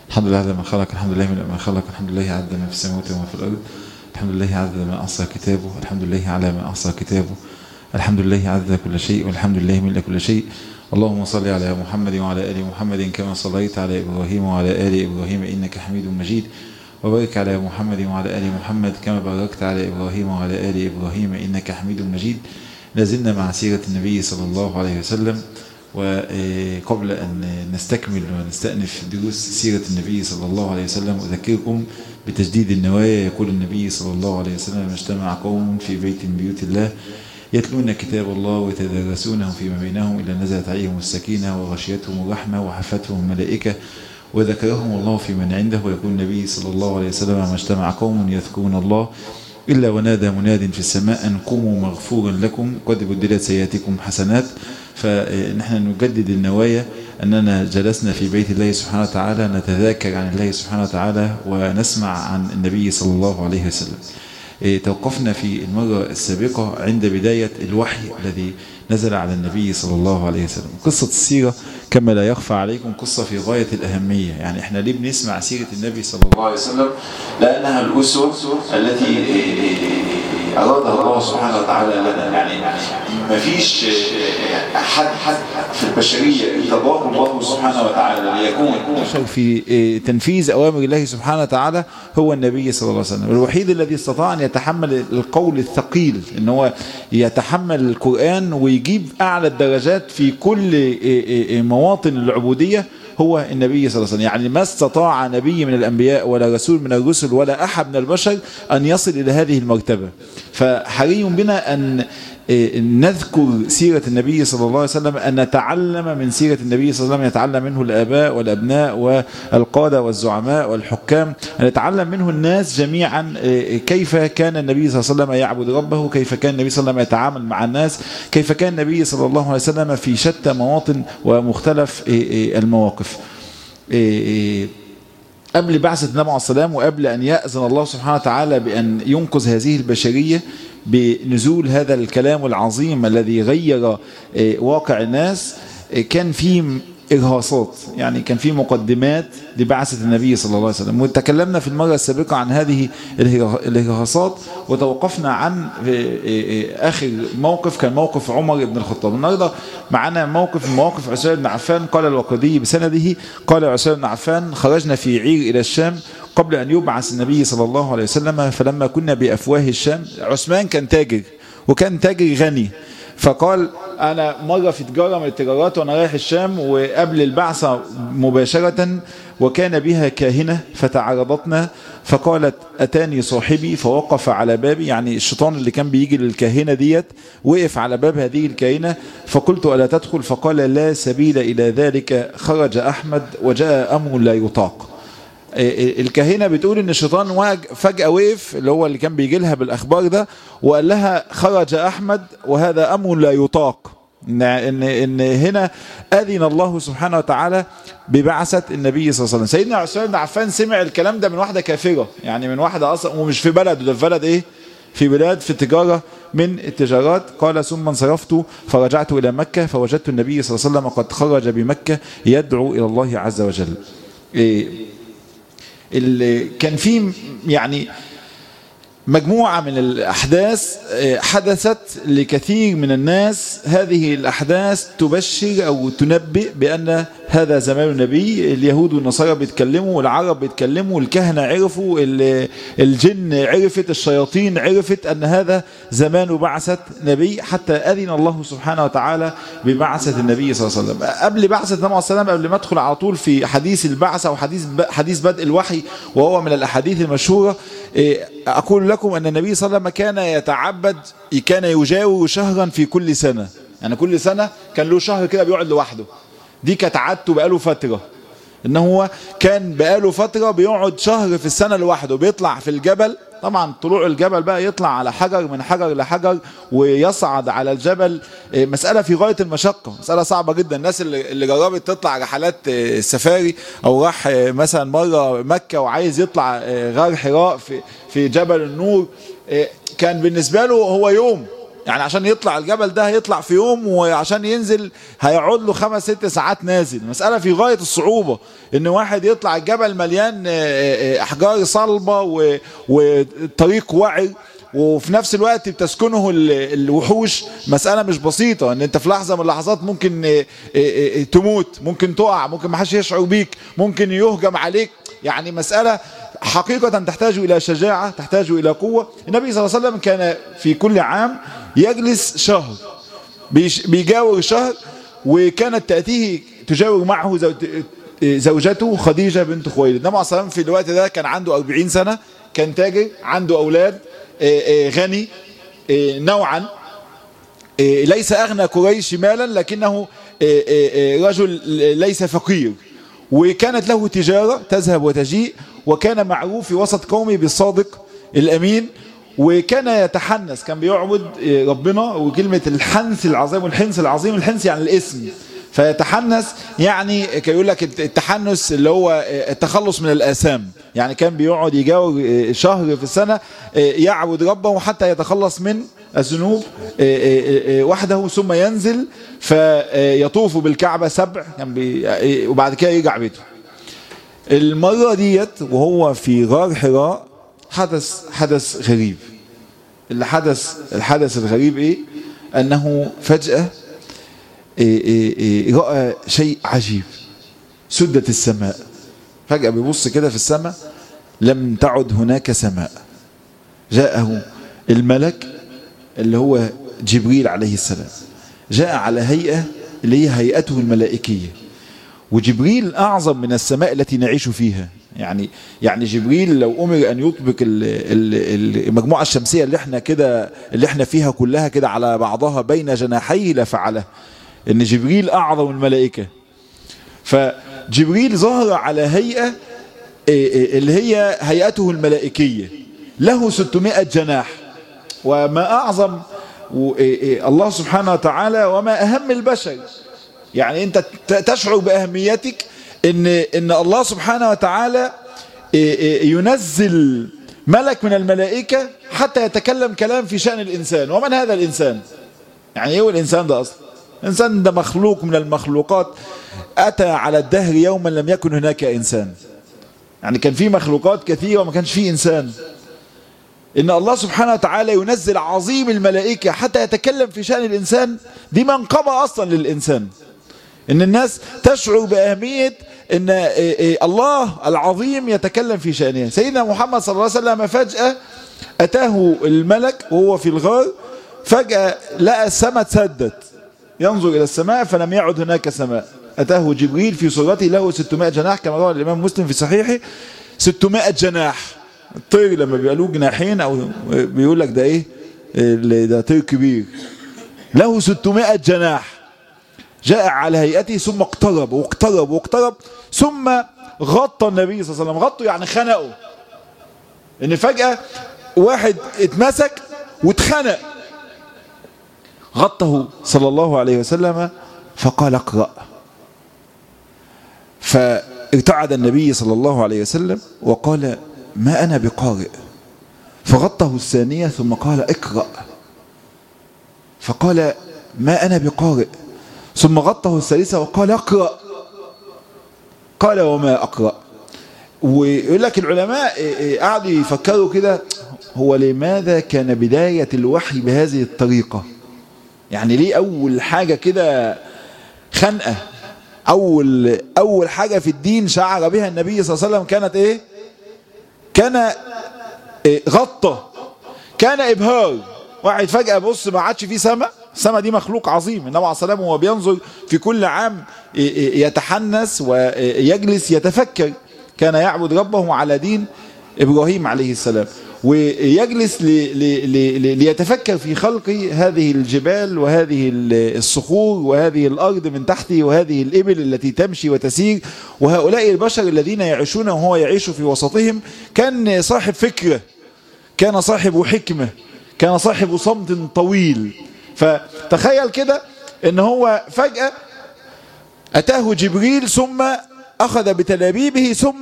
الحمد لله عدد ما خلق الحمد لله من ما خلق الحمد لله عدد ما في السماوات وما في الأرض الحمد لله عدد ما أحصى كتابه الحمد لله على ما أحصى كتابه الحمد لله عدد كل شيء والحمد لله ملء كل شيء اللهم صل على محمد وعلى آل محمد كما صليت على إبراهيم وعلى آل إبراهيم إنك حميد مجيد وبارك على محمد وعلى آل محمد كما باركت على إبراهيم وعلى آل إبراهيم إنك حميد مجيد لازلنا مع سيرة النبي صلى الله عليه وسلم وقبل أن نستكمل ونستأنف دروس سيرة النبي صلى الله عليه وسلم أذكركم بتجديد النوايا يقول النبي صلى الله عليه وسلم اجتمع قوم في بيت من بيوت الله يتلون كتاب الله ويتدرسونه فيما بينهم إلا نزلت عليهم السكينة وغشيتهم الرحمة وحفتهم الملائكة وذكرهم الله في من عنده ويقول النبي صلى الله عليه وسلم ما اجتمع قوم يذكرون الله إلا ونادى مناد في السماء أن قوموا مغفورا لكم قد بدلت سيئاتكم حسنات فنحن نجدد النوايا أننا جلسنا في بيت الله سبحانه وتعالى نتذاكر عن الله سبحانه وتعالى ونسمع عن النبي صلى الله عليه وسلم توقفنا في المرة السابقة عند بداية الوحي الذي نزل على النبي صلى الله عليه وسلم قصة السيرة كما لا يخفى عليكم قصة في غاية الأهمية يعني احنا ليه بنسمع سيرة النبي صلى الله عليه وسلم لأنها الأسوة التي أرادها الله سبحانه وتعالى لنا يعني ما فيش حد حد في البشرية ارتضاه الله سبحانه وتعالى ليكون في تنفيذ أوامر الله سبحانه وتعالى هو النبي صلى الله عليه وسلم الوحيد الذي استطاع أن يتحمل القول الثقيل أن هو يتحمل القرآن ويجيب أعلى الدرجات في كل مواطن العبودية هو النبي صلى الله عليه وسلم يعني ما استطاع نبي من الأنبياء ولا رسول من الرسل ولا أحد من البشر أن يصل إلى هذه المرتبة فحري بنا أن نذكر سيرة النبي صلى الله عليه وسلم أن نتعلم من سيرة النبي صلى الله عليه وسلم يتعلم منه الآباء والأبناء والقادة والزعماء والحكام أن نتعلم منه الناس جميعا كيف كان النبي صلى الله عليه وسلم يعبد ربه كيف كان النبي صلى الله عليه وسلم يتعامل مع الناس كيف كان النبي صلى الله عليه وسلم في شتى مواطن ومختلف المواقف قبل بعثة النبي عليه السلام وقبل أن يأذن الله سبحانه وتعالى بأن ينقذ هذه البشرية بنزول هذا الكلام العظيم الذي غير واقع الناس كان فيه إرهاصات يعني كان في مقدمات لبعثة النبي صلى الله عليه وسلم وتكلمنا في المرة السابقة عن هذه الإرهاصات وتوقفنا عن آخر موقف كان موقف عمر بن الخطاب النهاردة معنا موقف من مواقف عثمان بن عفان قال الوقدي بسنده قال عثمان بن عفان خرجنا في عير إلى الشام قبل أن يبعث النبي صلى الله عليه وسلم فلما كنا بأفواه الشام عثمان كان تاجر وكان تاجر غني فقال أنا مرة في تجارة من التجارات وأنا رايح الشام وقبل البعثة مباشرة وكان بها كاهنة فتعرضتنا فقالت أتاني صاحبي فوقف على بابي يعني الشيطان اللي كان بيجي للكاهنة ديت وقف على باب هذه الكاهنة فقلت ألا تدخل فقال لا سبيل إلى ذلك خرج أحمد وجاء أمر لا يطاق الكاهنه بتقول ان الشيطان فجاه وقف اللي هو اللي كان بيجي لها بالاخبار ده وقال لها خرج احمد وهذا امر لا يطاق ان ان ان هنا اذن الله سبحانه وتعالى ببعثه النبي صلى الله عليه وسلم سيدنا عثمان بن عفان سمع الكلام ده من واحده كافره يعني من واحده اصلا ومش في بلد ده في بلد ايه في بلاد في التجاره من التجارات قال ثم انصرفت فرجعت الى مكه فوجدت النبي صلى الله عليه وسلم قد خرج بمكه يدعو الى الله عز وجل إيه اللي كان في يعني مجموعة من الأحداث حدثت لكثير من الناس هذه الأحداث تبشر أو تنبئ بأن هذا زمان النبي اليهود والنصارى بيتكلموا والعرب بيتكلموا الكهنة عرفوا الجن عرفت الشياطين عرفت أن هذا زمان بعثة نبي حتى أذن الله سبحانه وتعالى ببعثة النبي صلى الله عليه وسلم قبل بعثة النبي صلى الله عليه وسلم قبل ما أدخل على طول في حديث البعثة وحديث حديث بدء الوحي وهو من الأحاديث المشهورة أقول لكم أن النبي صلى الله عليه وسلم كان يتعبد كان يجاور شهرا في كل سنة يعني كل سنة كان له شهر كده بيقعد لوحده دي كانت عادته بقاله فترة ان هو كان بقاله فترة بيقعد شهر في السنة لوحده بيطلع في الجبل طبعا طلوع الجبل بقى يطلع على حجر من حجر لحجر ويصعد على الجبل مسألة في غاية المشقة مسألة صعبة جدا الناس اللي, اللي جربت تطلع رحلات السفاري او راح مثلا مرة مكة وعايز يطلع غار حراء في, في جبل النور كان بالنسبة له هو يوم يعني عشان يطلع الجبل ده هيطلع في يوم وعشان ينزل هيقعد له خمس ست ساعات نازل مسألة في غاية الصعوبة ان واحد يطلع الجبل مليان احجار صلبة وطريق وعر وفي نفس الوقت بتسكنه الوحوش مسألة مش بسيطة ان انت في لحظة من اللحظات ممكن تموت ممكن تقع ممكن ما حدش يشعر بيك ممكن يهجم عليك يعني مسألة حقيقة تحتاج إلى شجاعة تحتاج إلى قوة النبي صلى الله عليه وسلم كان في كل عام يجلس شهر بيجاور شهر وكانت تأتيه تجاور معه زوجته خديجة بنت خويلد النبي صلى الله عليه وسلم في الوقت ده كان عنده 40 سنة كان تاجر عنده أولاد غني نوعا ليس أغنى قريش مالا لكنه رجل ليس فقير وكانت له تجارة تذهب وتجيء وكان معروف في وسط قومه بالصادق الأمين وكان يتحنس كان بيعبد ربنا وكلمة الحنس العظيم والحنس العظيم الحنس يعني الاسم فيتحنس يعني كان يقول لك التحنس اللي هو التخلص من الآثام يعني كان بيقعد يجاور شهر في السنة يعبد ربه حتى يتخلص من الذنوب وحده ثم ينزل فيطوف بالكعبة سبع وبعد كده يرجع بيته المرة ديت وهو في غار حراء حدث حدث غريب اللي حدث الحدث الغريب ايه انه فجأة إيه إيه إيه رأى شيء عجيب سدت السماء فجأة بيبص كده في السماء لم تعد هناك سماء جاءه الملك اللي هو جبريل عليه السلام جاء على هيئة اللي هي هيئته الملائكية وجبريل أعظم من السماء التي نعيش فيها يعني يعني جبريل لو أمر أن يطبق المجموعة الشمسية اللي احنا كده اللي احنا فيها كلها كده على بعضها بين جناحيه لفعله ان جبريل أعظم الملائكة فجبريل ظهر على هيئة اللي هي هيئته الملائكية له 600 جناح وما أعظم الله سبحانه وتعالى وما أهم البشر يعني أنت تشعر بأهميتك إن, إن الله سبحانه وتعالى ينزل ملك من الملائكة حتى يتكلم كلام في شأن الإنسان ومن هذا الإنسان يعني ايه الإنسان ده أصلا الإنسان ده مخلوق من المخلوقات أتى على الدهر يوما لم يكن هناك إنسان يعني كان في مخلوقات كثيرة وما كانش في إنسان إن الله سبحانه وتعالى ينزل عظيم الملائكة حتى يتكلم في شأن الإنسان دي منقبة أصلا للإنسان إن الناس تشعر بأهمية إن الله العظيم يتكلم في شأنه سيدنا محمد صلى الله عليه وسلم فجأة أتاه الملك وهو في الغار فجأة لقى السماء تسدت ينظر إلى السماء فلم يعد هناك سماء أتاه جبريل في صورته له 600 جناح كما روى الإمام مسلم في صحيحه 600 جناح الطير لما بيبقى له جناحين أو بيقول لك ده إيه ده طير كبير له 600 جناح جاء على هيئته ثم اقترب واقترب واقترب ثم غطى النبي صلى الله عليه وسلم غطه يعني خنقه ان فجأة واحد اتمسك واتخنق غطه صلى الله عليه وسلم فقال اقرأ فارتعد النبي صلى الله عليه وسلم وقال ما أنا بقارئ فغطه الثانية ثم قال اقرأ فقال ما أنا بقارئ ثم غطه الثالثة وقال اقرأ قال وما أقرأ ويقول لك العلماء قعدوا يفكروا كده هو لماذا كان بداية الوحي بهذه الطريقة يعني ليه أول حاجة كده خنقة أول, أول حاجة في الدين شعر بها النبي صلى الله عليه وسلم كانت إيه كان إيه غطى كان إبهار واحد فجأة بص ما عادش فيه سماء السماء دي مخلوق عظيم النبي عليه الصلاة وهو بينظر في كل عام يتحنس ويجلس يتفكر كان يعبد ربه على دين إبراهيم عليه السلام ويجلس لي لي لي ليتفكر في خلق هذه الجبال وهذه الصخور وهذه الأرض من تحته وهذه الإبل التي تمشي وتسير وهؤلاء البشر الذين يعيشون وهو يعيش في وسطهم كان صاحب فكرة كان صاحب حكمة كان صاحب صمت طويل فتخيل كده ان هو فجأة أتاه جبريل ثم أخذ بتلابيبه ثم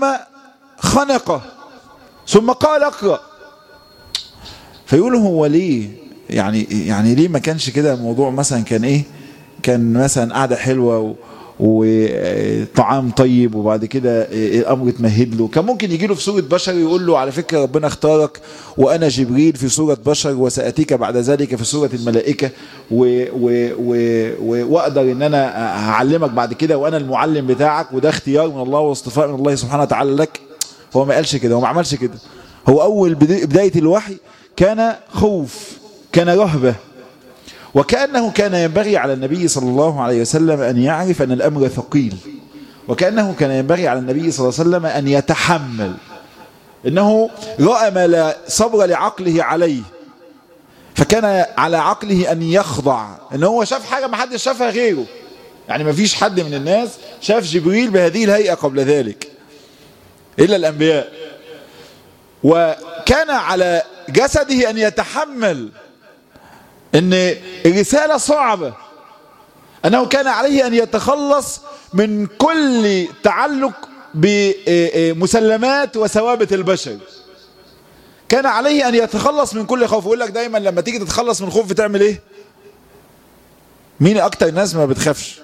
خنقه ثم قال اقرأ فيقول هو ليه يعني يعني ليه ما كانش كده الموضوع مثلا كان ايه كان مثلا قعده حلوه و وطعام طيب وبعد كده الامر اتمهد له كان ممكن يجي له في صوره بشر يقول له على فكره ربنا اختارك وانا جبريل في صوره بشر وساتيك بعد ذلك في صوره الملائكه و و و و واقدر ان انا هعلمك بعد كده وانا المعلم بتاعك وده اختيار من الله واصطفاء من الله سبحانه وتعالى لك هو ما قالش كده هو ما عملش كده هو اول بدايه الوحي كان خوف كان رهبه وكأنه كان ينبغي على النبي صلى الله عليه وسلم أن يعرف أن الأمر ثقيل وكأنه كان ينبغي على النبي صلى الله عليه وسلم أن يتحمل إنه رأى ما لا صبر لعقله عليه فكان على عقله أن يخضع إن هو شاف حاجة ما حدش شافها غيره يعني ما فيش حد من الناس شاف جبريل بهذه الهيئة قبل ذلك إلا الأنبياء وكان على جسده أن يتحمل ان الرسالة صعبة انه كان عليه ان يتخلص من كل تعلق بمسلمات وثوابت البشر كان عليه ان يتخلص من كل خوف يقول لك دايما لما تيجي تتخلص من خوف بتعمل ايه مين اكتر ناس ما بتخافش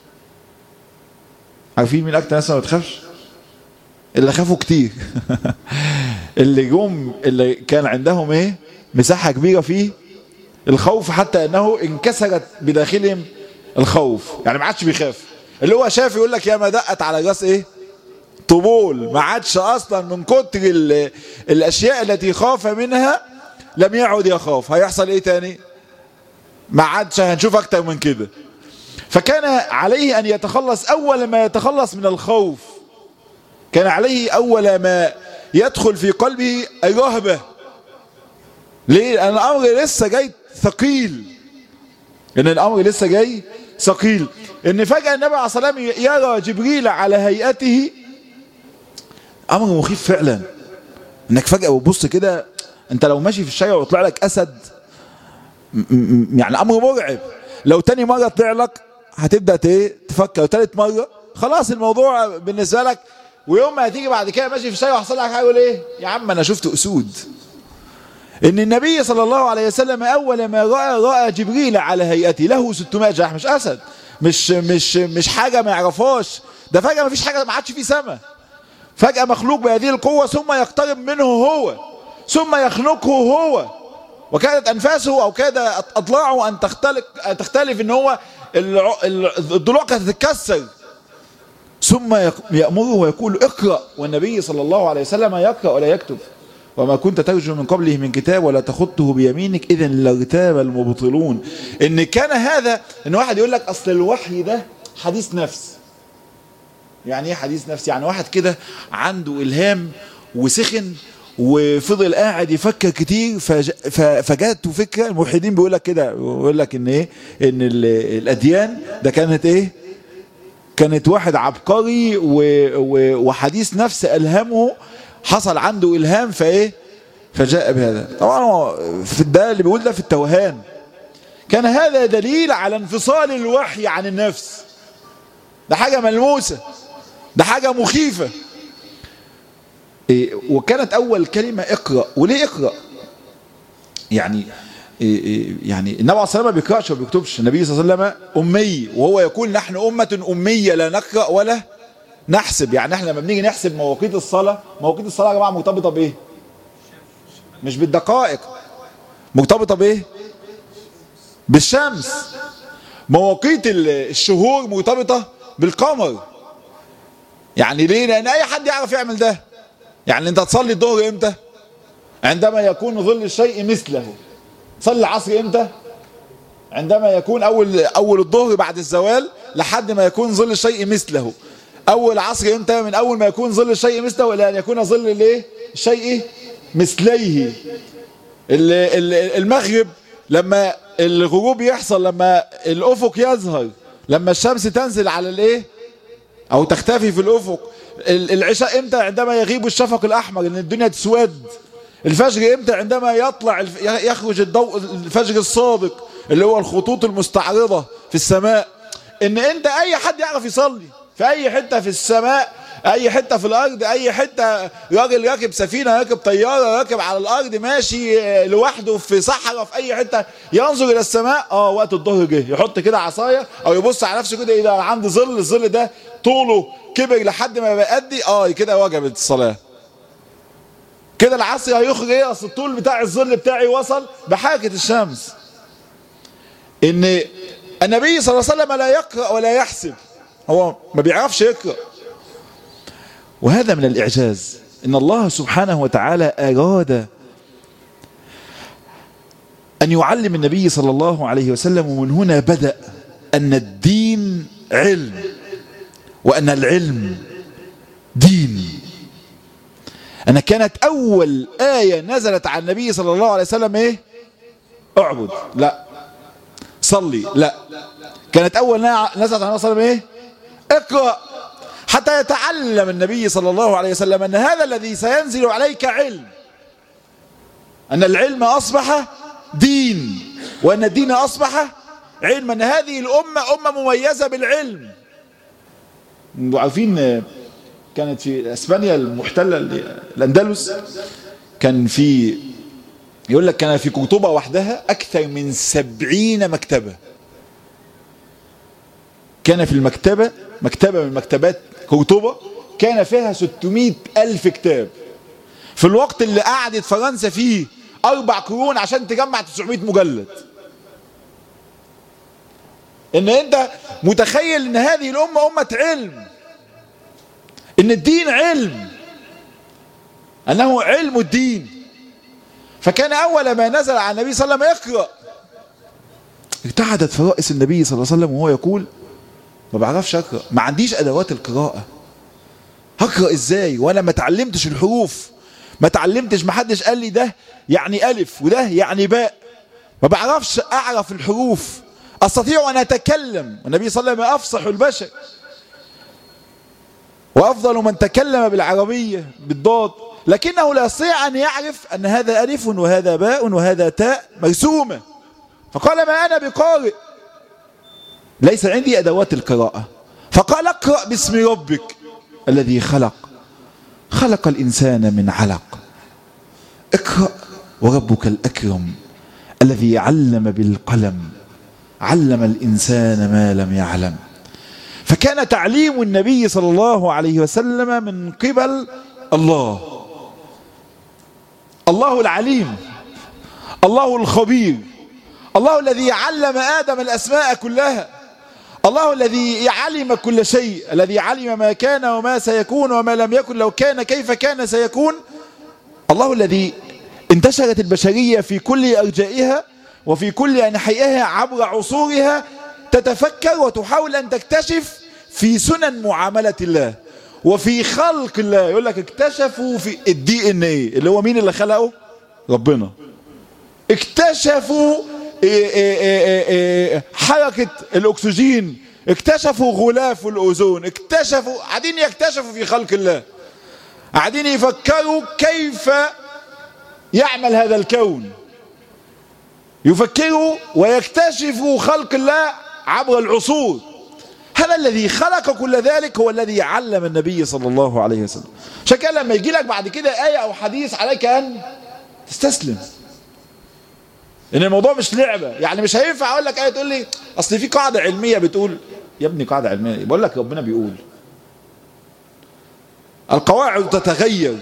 عارفين مين اكتر ناس ما بتخافش اللي خافوا كتير اللي جم اللي كان عندهم ايه مساحة كبيرة فيه الخوف حتى انه انكسرت بداخلهم الخوف يعني ما عادش بيخاف اللي هو شاف يقول لك يا ما دقت على راس ايه طبول ما عادش اصلا من كتر الاشياء التي خاف منها لم يعد يخاف هيحصل ايه تاني ما عادش هنشوف اكتر من كده فكان عليه ان يتخلص اول ما يتخلص من الخوف كان عليه اول ما يدخل في قلبه الرهبه ليه لان الامر لسه جاي ثقيل ان الامر لسه جاي ثقيل ان فجأة النبي عليه الصلاة والسلام يرى جبريل على هيئته امر مخيف فعلا انك فجأة بتبص كده انت لو ماشي في الشارع ويطلع لك اسد يعني امر مرعب لو تاني مرة طلع لك هتبدأ ايه تفكر تالت مرة خلاص الموضوع بالنسبة لك ويوم ما هتيجي بعد كده ماشي في الشارع وحصل لك حاجه يقول ايه يا عم انا شفت اسود ان النبي صلى الله عليه وسلم اول ما راى راى جبريل على هيئته له 600 جناح مش اسد مش مش مش حاجه ما يعرفهاش ده فجاه ما فيش حاجه ما عادش فيه سماء فجاه مخلوق بهذه القوه ثم يقترب منه هو ثم يخنقه هو وكادت انفاسه او كاد اضلاعه ان تختلف تختلف ان هو الضلوع كانت تتكسر ثم يأمره ويقول اقرأ والنبي صلى الله عليه وسلم يقرأ ولا يكتب وما كنت ترجو من قبله من كتاب ولا تخطه بيمينك اذا لارتاب المبطلون ان كان هذا ان واحد يقول لك اصل الوحي ده حديث نفس يعني ايه حديث نفس يعني واحد كده عنده الهام وسخن وفضل قاعد يفكر كتير فج... فجاته فكره الملحدين بيقول لك كده بيقول لك ان ايه ان الاديان ده كانت ايه كانت واحد عبقري و... و... وحديث نفس الهمه حصل عنده الهام فايه فجاء بهذا طبعا هو في ده اللي بيقول ده في التوهان كان هذا دليل على انفصال الوحي عن النفس ده حاجة ملموسة ده حاجة مخيفة إيه وكانت أول كلمة اقرأ وليه اقرأ يعني إيه إيه يعني النبي عليه الصلاة ما بيقرأش وما بيكتبش النبي صلى الله عليه وسلم أمي وهو يقول نحن أمة أمية لا نقرأ ولا نحسب يعني احنا لما بنيجي نحسب مواقيت الصلاة مواقيت الصلاة يا جماعة مرتبطة بايه مش بالدقائق مرتبطة بايه بالشمس مواقيت الشهور مرتبطة بالقمر يعني ليه لان اي حد يعرف يعمل ده يعني انت تصلي الظهر امتى عندما يكون ظل الشيء مثله تصلي العصر امتى عندما يكون اول اول الظهر بعد الزوال لحد ما يكون ظل الشيء مثله اول عصر امتى من اول ما يكون ظل الشيء مثله الى ان يكون ظل الايه الشيء مثليه المغرب لما الغروب يحصل لما الافق يظهر لما الشمس تنزل على الايه او تختفي في الافق العشاء امتى عندما يغيب الشفق الاحمر ان الدنيا تسود الفجر امتى عندما يطلع يخرج الضوء الفجر الصادق اللي هو الخطوط المستعرضة في السماء ان انت اي حد يعرف يصلي في اي حتة في السماء اي حتة في الارض اي حتة راجل راكب سفينة راكب طيارة راكب على الارض ماشي لوحده في صحراء في اي حتة ينظر الى السماء اه وقت الظهر جه يحط كده عصاية او يبص على نفسه كده ايه ده عندي ظل الظل ده طوله كبر لحد ما بقى قدي اه كده وجبت الصلاة كده العصر هيخرج ايه اصل الطول بتاع الظل بتاعي وصل بحركة الشمس ان النبي صلى الله عليه وسلم لا يقرأ ولا يحسب هو ما بيعرفش يقرأ وهذا من الإعجاز إن الله سبحانه وتعالى أراد أن يعلم النبي صلى الله عليه وسلم ومن هنا بدأ أن الدين علم وأن العلم دين أن كانت أول آية نزلت على النبي صلى الله عليه وسلم إيه اعبد لا صلي لا كانت أول نزلت على النبي صلى الله عليه وسلم إيه اقرأ حتى يتعلم النبي صلى الله عليه وسلم أن هذا الذي سينزل عليك علم أن العلم أصبح دين وأن الدين أصبح علم أن هذه الأمة أمة مميزة بالعلم عارفين كانت في اسبانيا المحتلة الاندلس كان في يقول لك كان في قرطبة وحدها اكثر من سبعين مكتبة كان في المكتبة مكتبة من مكتبات قرطبة كان فيها 600 ألف كتاب في الوقت اللي قعدت فرنسا فيه أربع قرون عشان تجمع 900 مجلد إن أنت متخيل إن هذه الأمة أمة علم إن الدين علم أنه علم الدين فكان أول ما نزل على النبي صلى الله عليه وسلم يقرأ ارتعدت فرائس النبي صلى الله عليه وسلم وهو يقول ما بعرفش اقرا ما عنديش ادوات القراءه هقرا ازاي وانا ما اتعلمتش الحروف ما اتعلمتش ما حدش قال لي ده يعني الف وده يعني باء ما بعرفش اعرف الحروف استطيع ان اتكلم والنبي صلى الله عليه وسلم افصح البشر وافضل من تكلم بالعربيه بالضاد لكنه لا يستطيع ان يعرف ان هذا الف وهذا باء وهذا تاء مرسومه فقال ما انا بقارئ ليس عندي أدوات القراءة فقال اقرأ باسم ربك الذي خلق خلق الإنسان من علق اقرأ وربك الأكرم الذي علم بالقلم علم الإنسان ما لم يعلم فكان تعليم النبي صلى الله عليه وسلم من قبل الله الله العليم الله الخبير الله الذي علم آدم الأسماء كلها الله الذي علم كل شيء الذي علم ما كان وما سيكون وما لم يكن لو كان كيف كان سيكون الله الذي انتشرت البشرية في كل أرجائها وفي كل أنحائها عبر عصورها تتفكر وتحاول أن تكتشف في سنن معاملة الله وفي خلق الله يقول لك اكتشفوا في الدي ان ايه اللي هو مين اللي خلقه ربنا اكتشفوا إيه إيه إيه حركة الأكسجين اكتشفوا غلاف الأوزون اكتشفوا قاعدين يكتشفوا في خلق الله قاعدين يفكروا كيف يعمل هذا الكون يفكروا ويكتشفوا خلق الله عبر العصور هذا الذي خلق كل ذلك هو الذي علم النبي صلى الله عليه وسلم عشان كده لما يجي لك بعد كده آية أو حديث عليك أن تستسلم ان الموضوع مش لعبة يعني مش هينفع اقول لك ايه تقول لي اصل في قاعدة علمية بتقول يا ابني قاعدة علمية بقول لك ربنا بيقول القواعد تتغير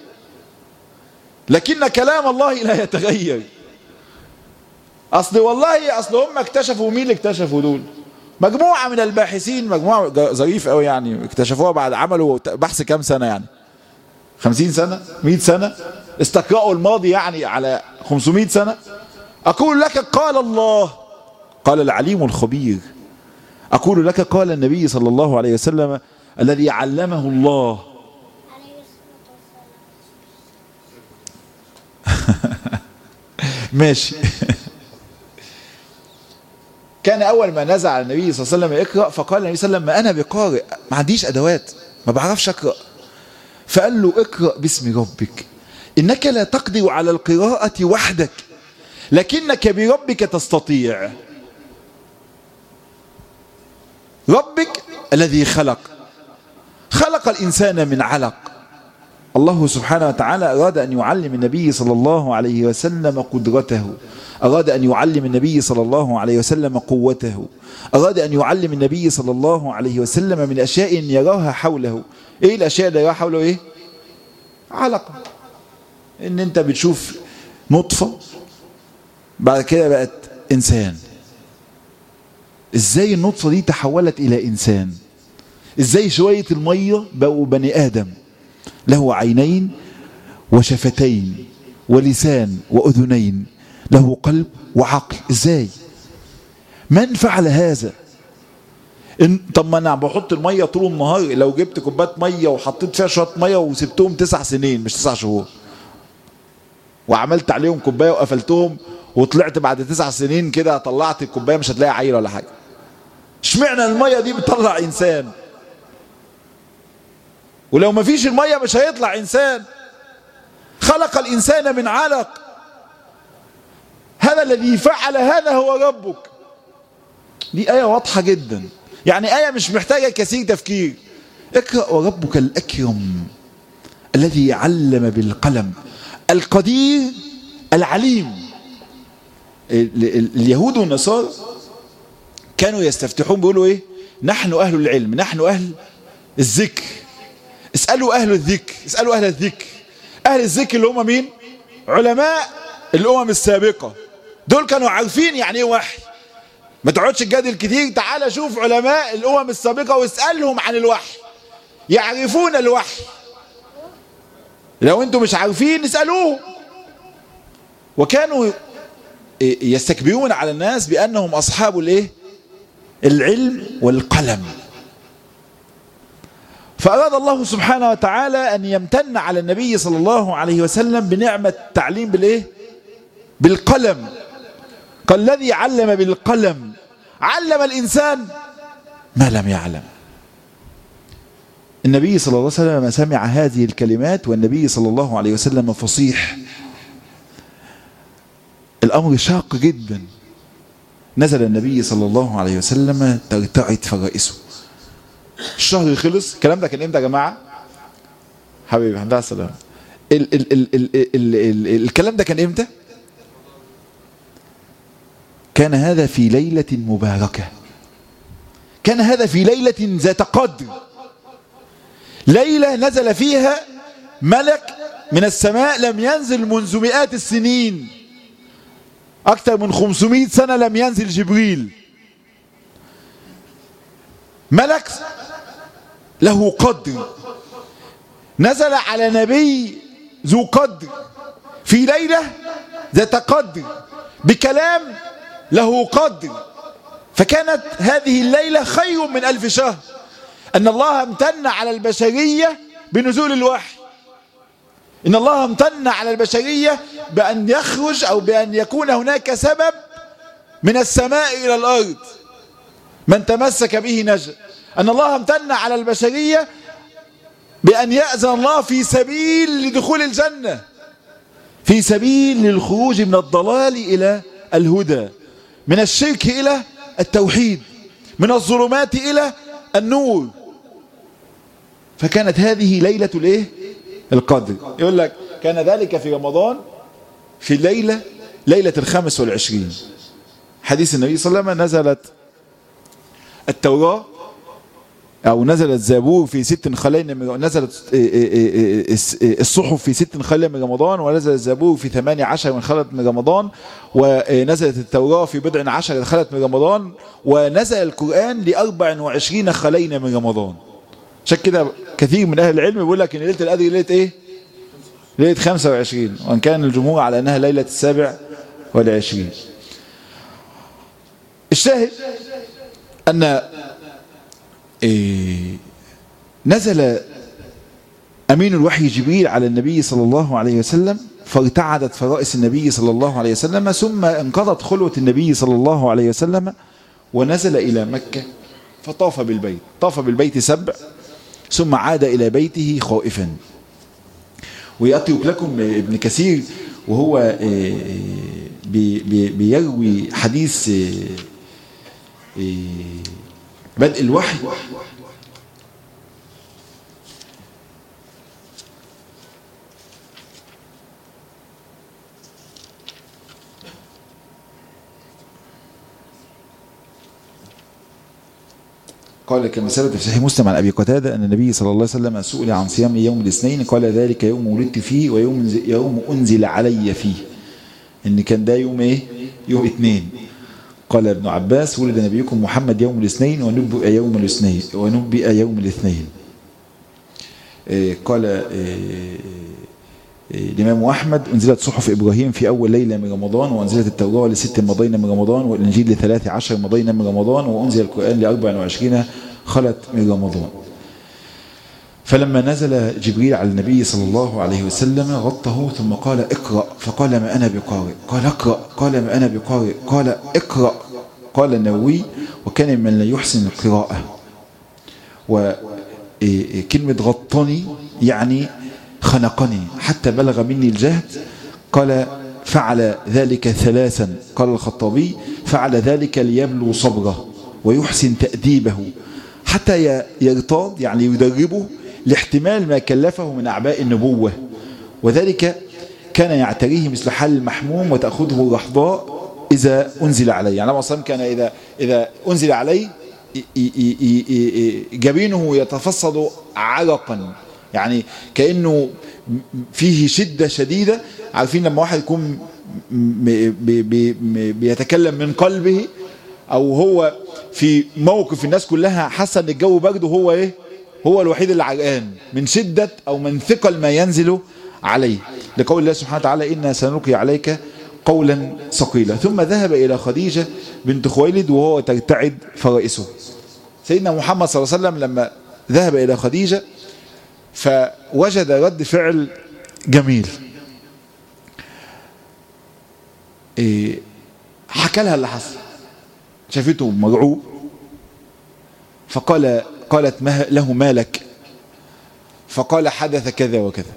لكن كلام الله لا يتغير اصل والله اصل هم اكتشفوا مين اللي اكتشفوا دول مجموعة من الباحثين مجموعة ظريف قوي يعني اكتشفوها بعد عملوا بحث كام سنة يعني خمسين سنة مئة سنة استقرأوا الماضي يعني على 500 سنة أقول لك قال الله قال العليم الخبير أقول لك قال النبي صلى الله عليه وسلم الذي علمه الله ماشي كان أول ما نزل على النبي صلى الله عليه وسلم يقرأ فقال النبي صلى الله عليه وسلم ما أنا بقارئ ما عنديش أدوات ما بعرفش أقرأ فقال له اقرأ باسم ربك إنك لا تقدر على القراءة وحدك لكنك بربك تستطيع ربك الذي خلق خلق الإنسان من علق الله سبحانه وتعالى أراد أن يعلم النبي صلى الله عليه وسلم قدرته أراد أن يعلم النبي صلى الله عليه وسلم قوته أراد أن يعلم النبي صلى الله عليه وسلم من أشياء يراها حوله إيه الأشياء اللي يراها حوله إيه علقة إن أنت بتشوف نطفة بعد كده بقت إنسان إزاي النطفة دي تحولت إلى إنسان إزاي شوية المية بقوا بني آدم له عينين وشفتين ولسان وأذنين له قلب وعقل ازاي من فعل هذا إن طب ما انا بحط الميه طول النهار لو جبت كوبايه ميه وحطيت فيها شويه ميه وسبتهم تسع سنين مش تسع شهور وعملت عليهم كوبايه وقفلتهم وطلعت بعد تسع سنين كده طلعت الكوبايه مش هتلاقي عيل ولا حاجه اشمعنى الميه دي بتطلع انسان ولو ما فيش الميه مش هيطلع انسان خلق الانسان من علق هذا الذي فعل هذا هو ربك دي آية واضحة جدا يعني آية مش محتاجة كثير تفكير اقرأ وربك الأكرم الذي علم بالقلم القدير العليم اليهود والنصارى كانوا يستفتحون بيقولوا ايه نحن أهل العلم نحن أهل الذكر اسألوا أهل الذكر اسألوا أهل الذكر أهل الذكر اللي هم مين علماء الأمم السابقة دول كانوا عارفين يعني ايه وحي ما تقعدش تجادل كتير تعال شوف علماء الامم السابقه واسالهم عن الوحي يعرفون الوحي لو انتم مش عارفين اسالوهم وكانوا يستكبرون على الناس بانهم اصحاب الايه العلم والقلم فأراد الله سبحانه وتعالى أن يمتن على النبي صلى الله عليه وسلم بنعمة التعليم بالإيه؟ بالقلم قال الذي علم بالقلم علم الإنسان ما لم يعلم النبي صلى الله عليه وسلم سمع هذه الكلمات والنبي صلى الله عليه وسلم فصيح الأمر شاق جدا نزل النبي صلى الله عليه وسلم ترتعد فرائسه الشهر خلص الكلام ده كان امتى يا جماعة حبيبي الحمد لله السلام ال ال ال ال ال ال الكلام ده كان امتى كان هذا في ليلة مباركة كان هذا في ليلة ذات قدر ليلة نزل فيها ملك من السماء لم ينزل منذ مئات السنين أكثر من 500 سنة لم ينزل جبريل ملك له قدر نزل على نبي ذو قدر في ليلة ذات قدر بكلام له قدر فكانت هذه الليلة خير من ألف شهر أن الله امتن على البشرية بنزول الوحي إن الله امتن على البشرية بأن يخرج أو بأن يكون هناك سبب من السماء إلى الأرض من تمسك به نجا أن الله امتن على البشرية بأن يأذن الله في سبيل لدخول الجنة في سبيل للخروج من الضلال إلى الهدى من الشرك إلى التوحيد من الظلمات إلى النور فكانت هذه ليلة الايه القدر يقول لك كان ذلك في رمضان في الليلة ليلة الخامس والعشرين حديث النبي صلى الله عليه وسلم نزلت التوراة أو نزل الزبور في ست خلين من نزلت الصحف في ست خلين من رمضان ونزل الزبور في ثمانية عشر من خلت من رمضان ونزلت التوراة في بضع عشر خلت من رمضان ونزل القرآن لأربع وعشرين خلين من رمضان عشان كده كثير من أهل العلم بيقول لك إن ليلة القدر ليلة إيه؟ ليلة 25 وإن كان الجمهور على أنها ليلة السابع والعشرين الشاهد أن إيه نزل أمين الوحي جبريل على النبي صلى الله عليه وسلم فارتعدت فرائس النبي صلى الله عليه وسلم ثم انقضت خلوة النبي صلى الله عليه وسلم ونزل إلى مكة فطاف بالبيت طاف بالبيت سبع ثم عاد إلى بيته خائفا ويأتيك لكم ابن كثير وهو بي بي بيروي حديث بدء الوحي قال كما ثبت في صحيح مسلم عن ابي قتاده ان النبي صلى الله عليه وسلم سئل عن صيام يوم الاثنين قال ذلك يوم ولدت فيه ويوم يوم انزل علي فيه ان كان ده يوم ايه يوم اثنين قال ابن عباس ولد نبيكم محمد يوم الاثنين ونبئ يوم الاثنين ونبئ يوم الاثنين إيه قال إيه الإمام أحمد أنزلت صحف إبراهيم في أول ليلة من رمضان وأنزلت التوراة لست مضينا من رمضان والإنجيل لثلاث عشر مضينا من رمضان وأنزل القرآن لأربع وعشرين خلت من رمضان فلما نزل جبريل على النبي صلى الله عليه وسلم غطه ثم قال اقرأ فقال ما أنا بقارئ قال اقرأ قال ما أنا بقارئ قال اقرأ قال النووي وكان من لا يحسن القراءة وكلمة غطني يعني خنقني حتى بلغ مني الجهد قال فعل ذلك ثلاثا قال الخطابي فعل ذلك ليبلو صبره ويحسن تأديبه حتى يرتاض يعني يدربه لاحتمال ما كلفه من أعباء النبوة وذلك كان يعتريه مثل حال المحموم وتأخذه الرحضاء إذا أنزل عليه يعني النبي كان إذا, إذا أنزل عليه جبينه يتفصد عرقا يعني كأنه فيه شدة شديدة عارفين لما واحد يكون بي بي بيتكلم من قلبه او هو في موقف الناس كلها حاسه ان الجو برد وهو ايه هو الوحيد اللي عرقان من شدة او من ثقل ما ينزل عليه لقول الله سبحانه وتعالى إنا سنلقي عليك قولا ثقيلا ثم ذهب إلى خديجة بنت خويلد وهو ترتعد فرائسه سيدنا محمد صلى الله عليه وسلم لما ذهب إلى خديجة فوجد رد فعل جميل إيه حكى لها اللي حصل شافته مرعوب فقال قالت ما له مالك فقال حدث كذا وكذا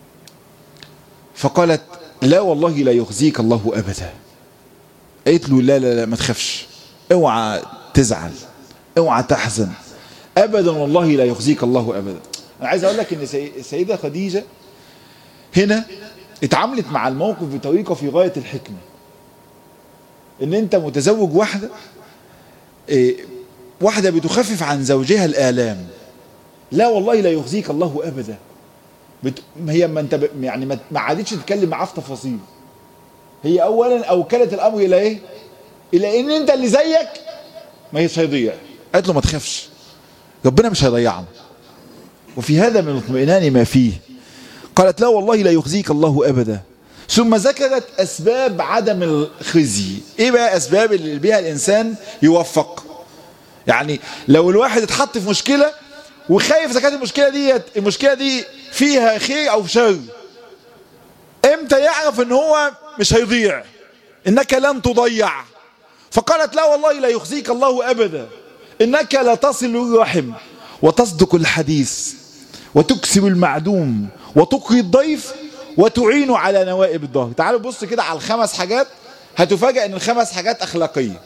فقالت لا والله لا يخزيك الله أبدا قالت له لا لا لا ما تخافش اوعى تزعل اوعى تحزن أبدا والله لا يخزيك الله أبدا أنا عايز أقول لك إن السيدة خديجة هنا اتعاملت مع الموقف بطريقة في غاية الحكمة إن أنت متزوج واحدة إيه واحدة بتخفف عن زوجها الآلام لا والله لا يخزيك الله أبدا بت... هي ما انت ب... يعني ما, ما عادتش تتكلم معاه في تفاصيل هي اولا اوكلت الامر الى ايه الى ان انت اللي زيك ما هيش هيضيع قالت له ما تخافش ربنا مش هيضيعنا وفي هذا من الاطمئنان ما فيه قالت لا والله لا يخزيك الله ابدا ثم ذكرت اسباب عدم الخزي ايه بقى اسباب اللي بيها الانسان يوفق يعني لو الواحد اتحط في مشكله وخايف اذا كانت المشكله دي المشكله دي فيها خير او شر امتى يعرف ان هو مش هيضيع انك لن تضيع فقالت لا والله لا يخزيك الله ابدا انك لا تصل الرحم وتصدق الحديث وتكسب المعدوم وتقري الضيف وتعين على نوائب الظهر تعالوا بص كده على الخمس حاجات هتفاجئ ان الخمس حاجات اخلاقيه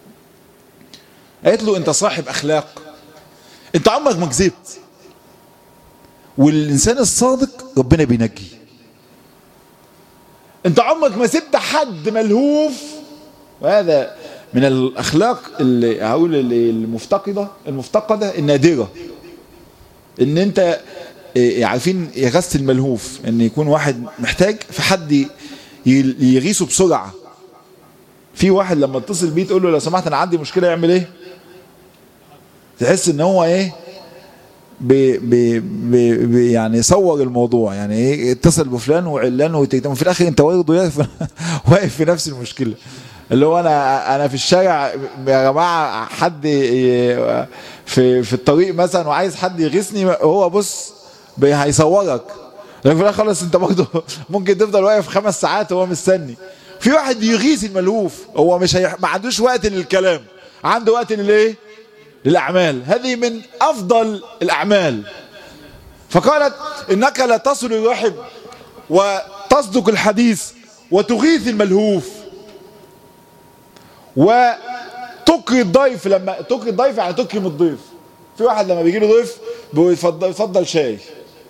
قالت له انت صاحب اخلاق انت عمرك ما كذبت والانسان الصادق ربنا بينجي انت عمرك ما سبت حد ملهوف وهذا من الاخلاق اللي هقول المفتقده المفتقده النادره ان انت عارفين يغث الملهوف ان يكون واحد محتاج فحد يغيثه بسرعه في واحد لما اتصل بيه تقول له لو سمحت انا عندي مشكله يعمل ايه تحس ان هو ايه بي بي بي يعني صور الموضوع يعني ايه اتصل بفلان وعلان وتكتم في الاخر انت برضه واقف في نفس المشكله اللي هو انا انا في الشارع يا جماعه حد في في الطريق مثلا وعايز حد يغيثني هو بص هيصورك لكن في الاخر خلاص انت برضه ممكن تفضل واقف خمس ساعات وهو مستني في واحد يغيث الملهوف هو مش هي... ما عندوش وقت للكلام عنده وقت للايه للأعمال هذه من أفضل الأعمال فقالت إنك لا تصل الرحم وتصدق الحديث وتغيث الملهوف وتقري الضيف لما تقري الضيف يعني تكرم الضيف في واحد لما بيجي له ضيف بيفضل يفضل شاي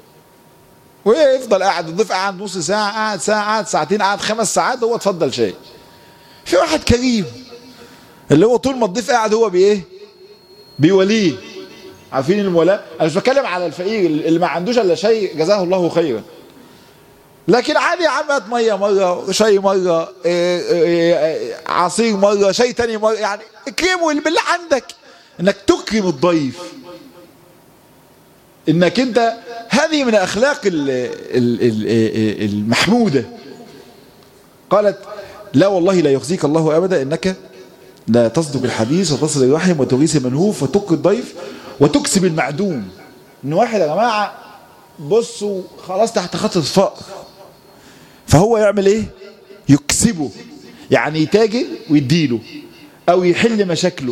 ويفضل قاعد الضيف قاعد نص ساعة قاعد ساعة قاعد ساعتين قاعد خمس ساعات هو اتفضل شاي في واحد كريم اللي هو طول ما الضيف قاعد هو بايه بيوليه عارفين المولاة انا مش بتكلم على الفقير اللي ما عندوش الا شيء جزاه الله خيرا لكن عادي يا عم هات ميه مره شاي مره إيه إيه عصير مره شاي تاني مره يعني اكرمه باللي عندك انك تكرم الضيف انك انت هذه من اخلاق المحموده قالت لا والله لا يخزيك الله ابدا انك لا تصدق الحديث وتصل الرحم وتغيث المنهوف وتقي الضيف وتكسب المعدوم ان واحد يا جماعه بصوا خلاص تحت خط الفقر فهو يعمل ايه يكسبه يعني يتاجر ويديله او يحل مشاكله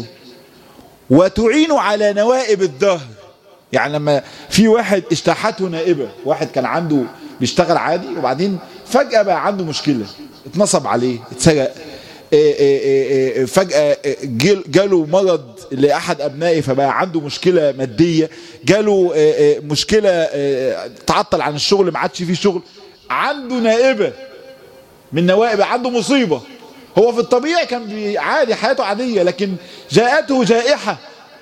وتعينه على نوائب الدهر يعني لما في واحد اشتاحته نائبة واحد كان عنده بيشتغل عادي وبعدين فجأة بقى عنده مشكلة اتنصب عليه اتسرق إيه إيه إيه فجأة جاله مرض لأحد أبنائه فبقى عنده مشكلة مادية جاله مشكلة تعطل عن الشغل ما عادش فيه شغل عنده نائبة من نوائب عنده مصيبة هو في الطبيعي كان عادي حياته عادية لكن جاءته جائحة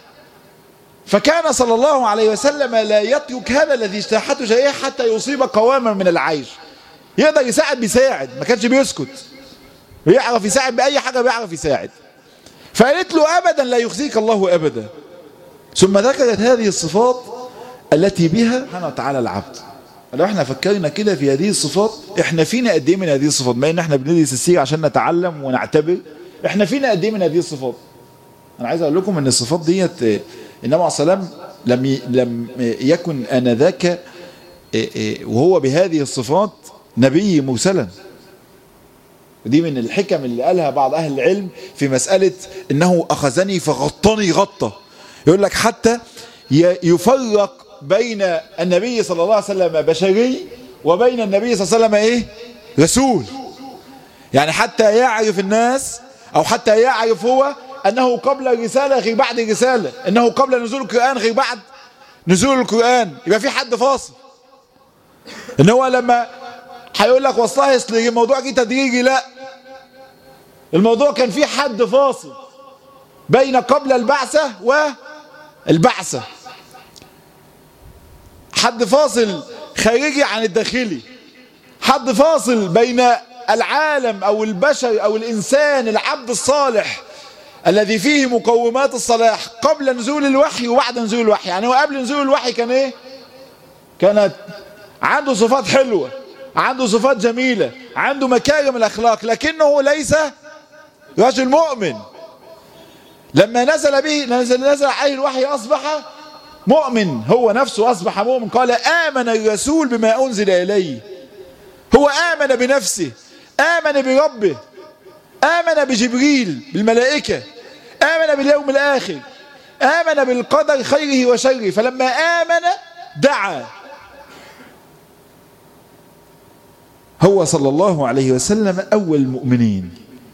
فكان صلى الله عليه وسلم لا يترك هذا الذي اجتاحته جائحة حتى يصيب قواما من العيش يقدر يساعد بيساعد ما كانش بيسكت بيعرف يساعد بأي حاجة بيعرف يساعد فقالت له أبدا لا يخزيك الله أبدا ثم ذكرت هذه الصفات التي بها سبحانه وتعالى العبد لو احنا فكرنا كده في هذه الصفات احنا فينا قد ايه من هذه الصفات ما ان احنا بندرس السيره عشان نتعلم ونعتبر احنا فينا قد ايه من هذه الصفات انا عايز اقول لكم ان الصفات ديت النبي عليه السلام لم لم يكن انذاك وهو بهذه الصفات نبي مرسلا دي من الحكم اللي قالها بعض اهل العلم في مساله انه اخذني فغطني غطه يقول لك حتى يفرق بين النبي صلى الله عليه وسلم بشري وبين النبي صلى الله عليه وسلم ايه رسول يعني حتى يعرف الناس او حتى يعرف هو انه قبل الرسالة غير بعد الرسالة انه قبل نزول القرآن غير بعد نزول القرآن يبقى في حد فاصل ان هو لما هيقول لك والله اصل الموضوع جه تدريجي لا الموضوع كان في حد فاصل بين قبل البعثة والبعثة حد فاصل خارجي عن الداخلي حد فاصل بين العالم او البشر او الانسان العبد الصالح الذي فيه مقومات الصلاح قبل نزول الوحي وبعد نزول الوحي يعني هو قبل نزول الوحي كان ايه كانت عنده صفات حلوة عنده صفات جميلة عنده مكارم الاخلاق لكنه ليس رجل مؤمن لما نزل به نزل, نزل عليه الوحي اصبح مؤمن هو نفسه أصبح مؤمن قال آمن الرسول بما أنزل إليه هو آمن بنفسه آمن بربه آمن بجبريل بالملائكة آمن باليوم الآخر آمن بالقدر خيره وشره فلما آمن دعا هو صلى الله عليه وسلم أول المؤمنين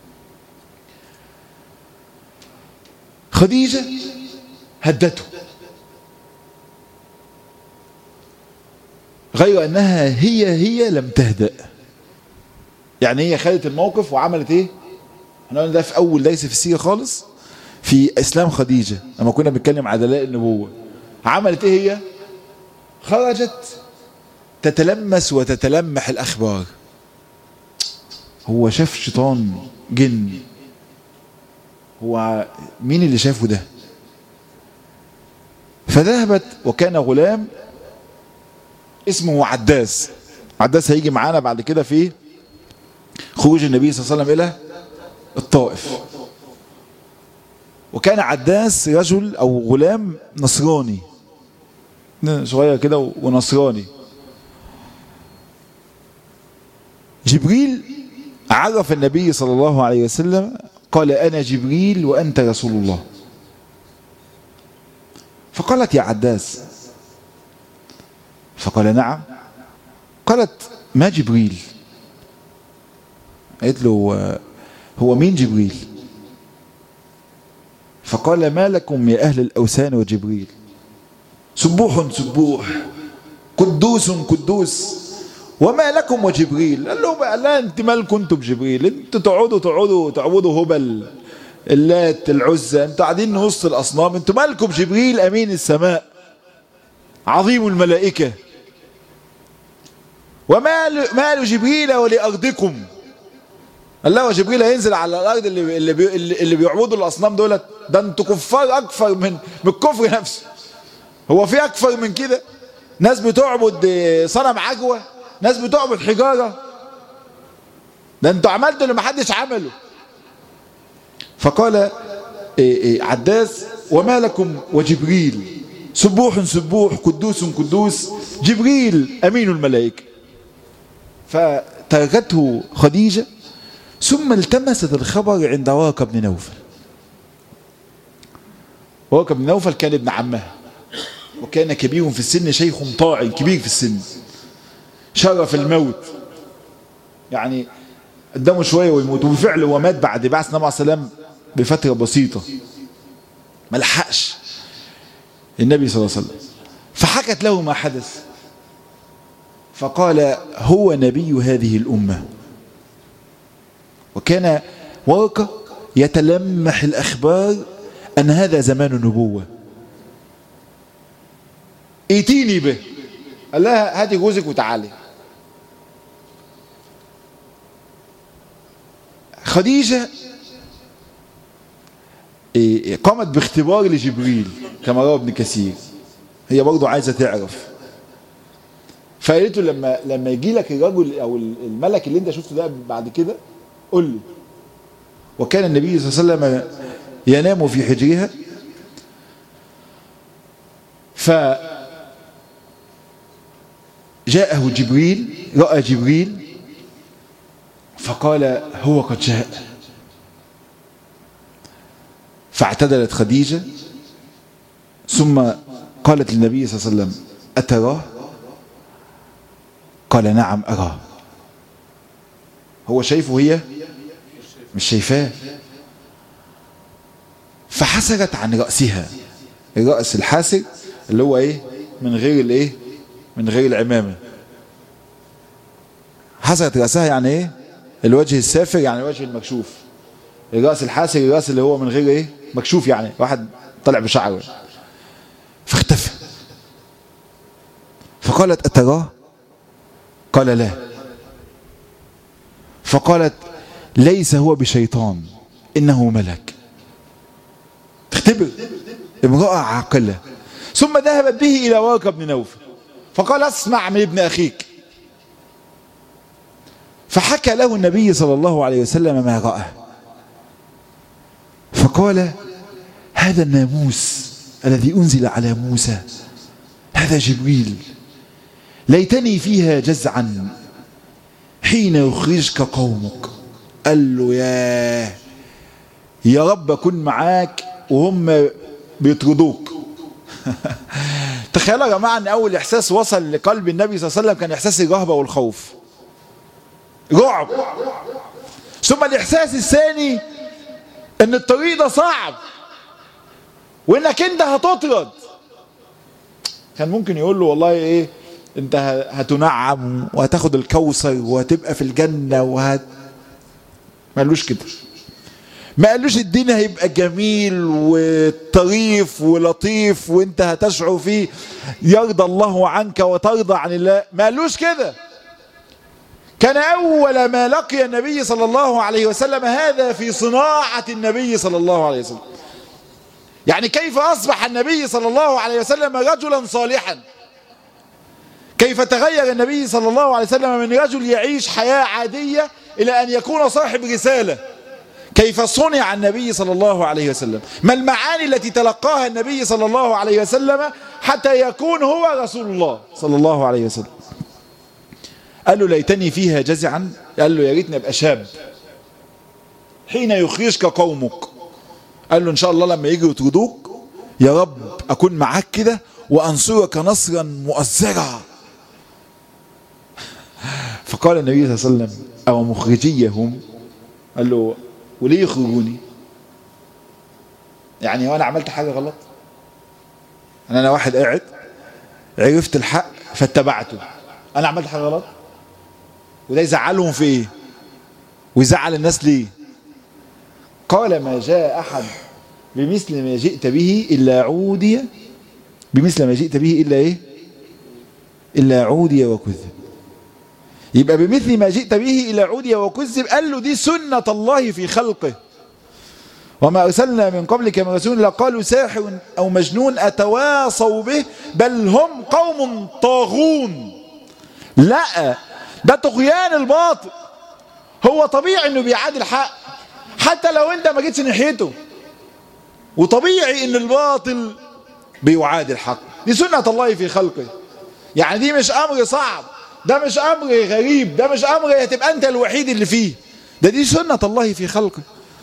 خديجة هدته غير أنها هي هي لم تهدأ يعني هي خدت الموقف وعملت ايه احنا قلنا ده في اول ليس في السيره خالص في اسلام خديجه لما كنا بنتكلم على دلائل النبوه عملت ايه هي خرجت تتلمس وتتلمح الاخبار هو شاف شيطان جن هو مين اللي شافه ده فذهبت وكان غلام اسمه عداس عداس هيجي معانا بعد كده في خروج النبي صلى الله عليه وسلم إلى الطائف وكان عداس رجل أو غلام نصراني صغير كده ونصراني جبريل عرف النبي صلى الله عليه وسلم قال أنا جبريل وأنت رسول الله فقالت يا عداس فقال نعم قالت ما جبريل قالت له هو مين جبريل فقال ما لكم يا أهل الأوثان وجبريل سبوح سبوح قدوس قدوس وما لكم وجبريل قال له بقى لا انت مالكم انتوا بجبريل انتوا تقعدوا تقعدوا تعبدوا هبل اللات العزة انتوا قاعدين وسط الاصنام انتوا مالكم بجبريل امين السماء عظيم الملائكة ومال مال جبريل ولأرضكم قال له جبريل هينزل على الأرض اللي اللي بي اللي بيعبدوا الأصنام دولت ده انتوا كفار أكثر من من الكفر نفسه هو في أكثر من كده ناس بتعبد صنم عجوة ناس بتعبد حجارة ده انتوا عملتوا اللي محدش عمله فقال إيه إيه عداس وما لكم وجبريل سبوح سبوح قدوس قدوس جبريل أمين الملائكة فتركته خديجة ثم التمست الخبر عند ورقة بن نوفل ورقة بن نوفل كان ابن عمها وكان كبير في السن شيخ طاع كبير في السن شرف الموت يعني قدامه شوية ويموت وبالفعل هو مات بعد بعث النبي عليه السلام بفترة بسيطة ما لحقش النبي صلى الله عليه وسلم فحكت له ما حدث فقال هو نبي هذه الأمة وكان ورقة يتلمح الأخبار أن هذا زمان النبوة ائتيني به قال لها هاتي جوزك وتعالي خديجة قامت باختبار لجبريل كما روى ابن كثير هي برضه عايزة تعرف فقالت له لما لما يجي لك الرجل او الملك اللي انت شفته ده بعد كده قول لي وكان النبي صلى الله عليه وسلم ينام في حجرها ف جاءه جبريل رأى جبريل فقال هو قد جاء فاعتدلت خديجة ثم قالت للنبي صلى الله عليه وسلم أتراه قال نعم أراه هو شايفه هي مش شايفاه فحسرت عن رأسها الرأس الحاسر اللي هو ايه من غير الايه من غير العمامة حسرت رأسها يعني ايه الوجه السافر يعني الوجه المكشوف الرأس الحاسر الرأس اللي هو من غير ايه مكشوف يعني واحد طلع بشعره فاختفى فقالت أتراه قال لا فقالت ليس هو بشيطان إنه ملك تختبر امرأة عاقلة ثم ذهبت به إلى ورقة بن نوفل فقال اسمع من ابن أخيك فحكى له النبي صلى الله عليه وسلم ما رأى فقال هذا الناموس الذي أنزل على موسى هذا جبريل ليتني فيها جزعا حين يخرجك قومك قال له يا يا رب أكون معاك وهم بيطردوك تخيلوا يا جماعة ان اول احساس وصل لقلب النبي صلى الله عليه وسلم كان احساس الرهبة والخوف رعب ثم الاحساس الثاني ان الطريق ده صعب وانك انت هتطرد كان ممكن يقول له والله ايه انت هتنعم وهتاخد الكوثر وهتبقى في الجنة وهت ما قالوش كده ما قالوش الدين هيبقى جميل وطريف ولطيف وانت هتشعر فيه يرضى الله عنك وترضى عن الله ما قالوش كده كان أول ما لقي النبي صلى الله عليه وسلم هذا في صناعة النبي صلى الله عليه وسلم يعني كيف أصبح النبي صلى الله عليه وسلم رجلا صالحا كيف تغير النبي صلى الله عليه وسلم من رجل يعيش حياة عادية إلى أن يكون صاحب رسالة كيف صنع النبي صلى الله عليه وسلم ما المعاني التي تلقاها النبي صلى الله عليه وسلم حتى يكون هو رسول الله صلى الله عليه وسلم قال له ليتني فيها جزعا قال له يا ريتني ابقى شاب حين يخرجك قومك قال له ان شاء الله لما يجوا يطردوك يا رب اكون معاك كده وانصرك نصرا مؤثرا فقال النبي صلى الله عليه وسلم او مخرجيهم قال له وليه يخرجوني يعني هو انا عملت حاجه غلط انا انا واحد قاعد عرفت الحق فاتبعته انا عملت حاجه غلط وده يزعلهم في ايه ويزعل الناس ليه قال ما جاء احد بمثل ما جئت به الا عودي بمثل ما جئت به الا ايه إلا عودي وكذب يبقى بمثل ما جئت به إلى عودي وكذب قال له دي سنة الله في خلقه وما أرسلنا من قبلك من رسول لقالوا ساحر أو مجنون أتواصوا به بل هم قوم طاغون لا ده طغيان الباطل هو طبيعي انه بيعادي الحق حتى لو انت ما جيتش ناحيته وطبيعي ان الباطل بيعادي الحق دي سنة الله في خلقه يعني دي مش امر صعب ده مش امر غريب ده مش امر هتبقى انت الوحيد اللي فيه ده دي سنة الله في خلقه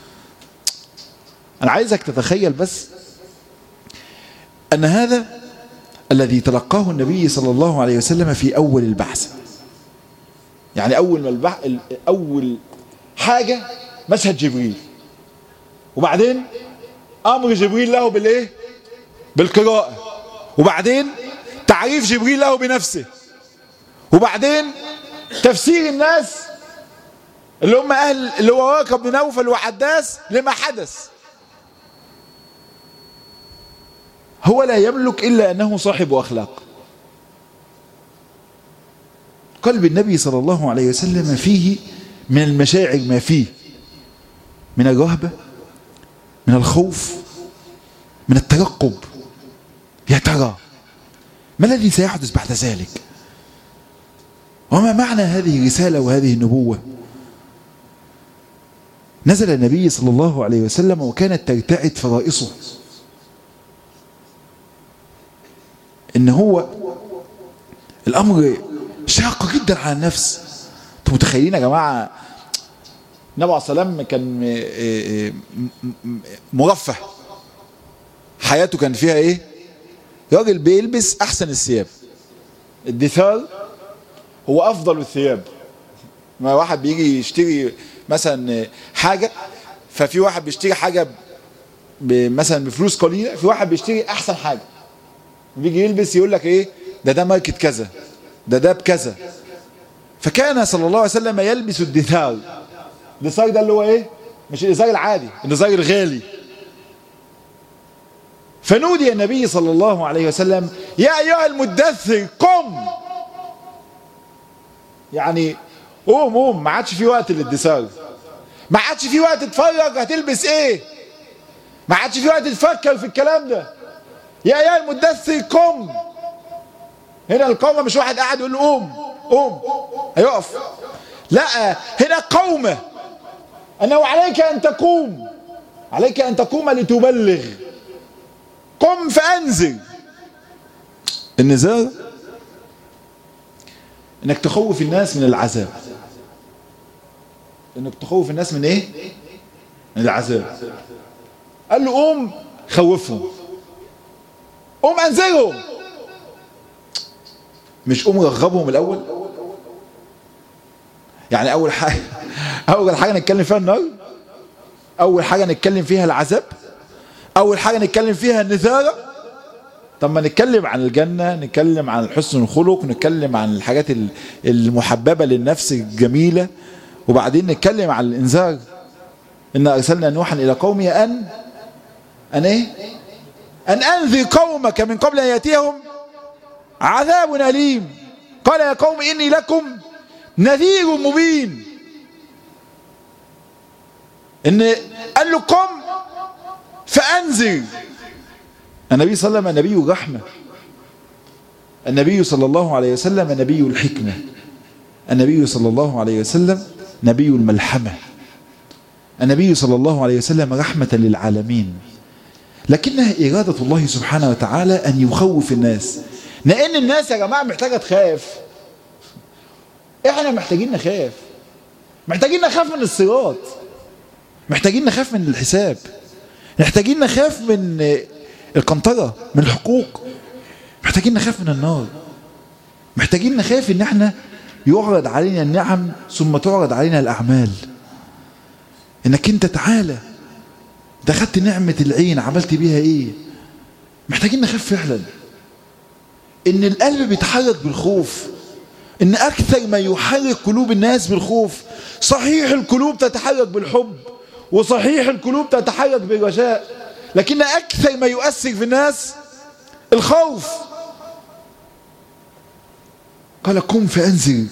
انا عايزك تتخيل بس ان هذا الذي تلقاه النبي صلى الله عليه وسلم في اول البعث يعني اول ما البح... اول حاجة مشهد جبريل وبعدين امر جبريل له بالايه بالقراءة وبعدين تعريف جبريل له بنفسه وبعدين تفسير الناس اللي هم اهل اللي هو واقع بن نوفل وعداس لما حدث هو لا يملك الا انه صاحب اخلاق قلب النبي صلى الله عليه وسلم فيه من المشاعر ما فيه من الرهبة من الخوف من الترقب يا ترى ما الذي سيحدث بعد ذلك وما معنى هذه الرسالة وهذه النبوة نزل النبي صلى الله عليه وسلم وكانت ترتعد فرائصه ان هو الامر شاق جدا على النفس انتوا متخيلين يا جماعه النبي عليه السلام كان مرفه حياته كان فيها ايه راجل بيلبس احسن الثياب الدثار هو افضل الثياب ما واحد بيجي يشتري مثلا حاجه ففي واحد بيشتري حاجه مثلا بفلوس قليله في واحد بيشتري احسن حاجه بيجي يلبس يقول لك ايه ده ده ماركه كذا ده ده بكذا فكان صلى الله عليه وسلم يلبس الدثار الدثار ده اللي هو ايه مش الازار العادي الازار الغالي فنودي النبي صلى الله عليه وسلم يا ايها المدثر قم يعني قوم قوم ما عادش في وقت للدثار ما عادش في وقت تتفرج هتلبس ايه ما عادش في وقت تفكر في الكلام ده يا ايها المدثر قم هنا القومة مش واحد قاعد يقول له قوم قوم هيقف لا هنا قومة أنه عليك أن تقوم عليك أن تقوم لتبلغ قم فأنزل النزار انك تخوف الناس من العذاب انك تخوف الناس من ايه من العذاب قال له قوم خوفهم قوم انزلهم مش قوم رغبهم الاول يعني اول حاجه اول حاجه نتكلم فيها النار اول حاجه نتكلم فيها العذاب اول حاجه نتكلم فيها النذاره طب ما نتكلم عن الجنة نتكلم عن حسن الخلق نتكلم عن الحاجات المحببة للنفس الجميلة وبعدين نتكلم عن الإنذار إن أرسلنا نوحا إلى قومه أن أن إيه أن أنذر قومك من قبل أن يأتيهم عذاب أليم قال يا قوم إني لكم نذير مبين إن قال له قم فأنذر النبي صلى الله عليه وسلم نبي رحمة النبي صلى الله عليه وسلم نبي الحكمة النبي صلى الله عليه وسلم نبي الملحمة النبي صلى الله عليه وسلم رحمة للعالمين لكنها إرادة الله سبحانه وتعالى أن يخوف الناس لأن الناس يا جماعة محتاجة تخاف احنا محتاجين نخاف محتاجين نخاف من الصراط محتاجين نخاف من الحساب محتاجين نخاف من القنطرة من الحقوق محتاجين نخاف من النار محتاجين نخاف ان احنا يعرض علينا النعم ثم تعرض علينا الاعمال انك انت تعالى ده خدت نعمة العين عملت بيها ايه محتاجين نخاف فعلا ان القلب بيتحرك بالخوف ان اكثر ما يحرك قلوب الناس بالخوف صحيح القلوب تتحرك بالحب وصحيح القلوب تتحرك بالرجاء لكن أكثر ما يؤثر في الناس الخوف قال قم فأنزل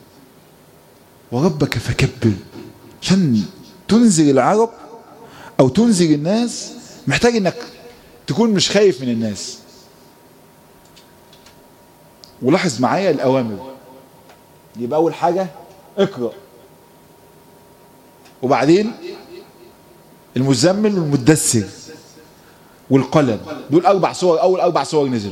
وربك فكبر عشان تنزل العرب او تنزل الناس محتاج انك تكون مش خايف من الناس ولاحظ معايا الاوامر يبقى اول حاجة اقرأ وبعدين المزمل والمدثر والقلم دول اربع صور اول اربع صور نزلوا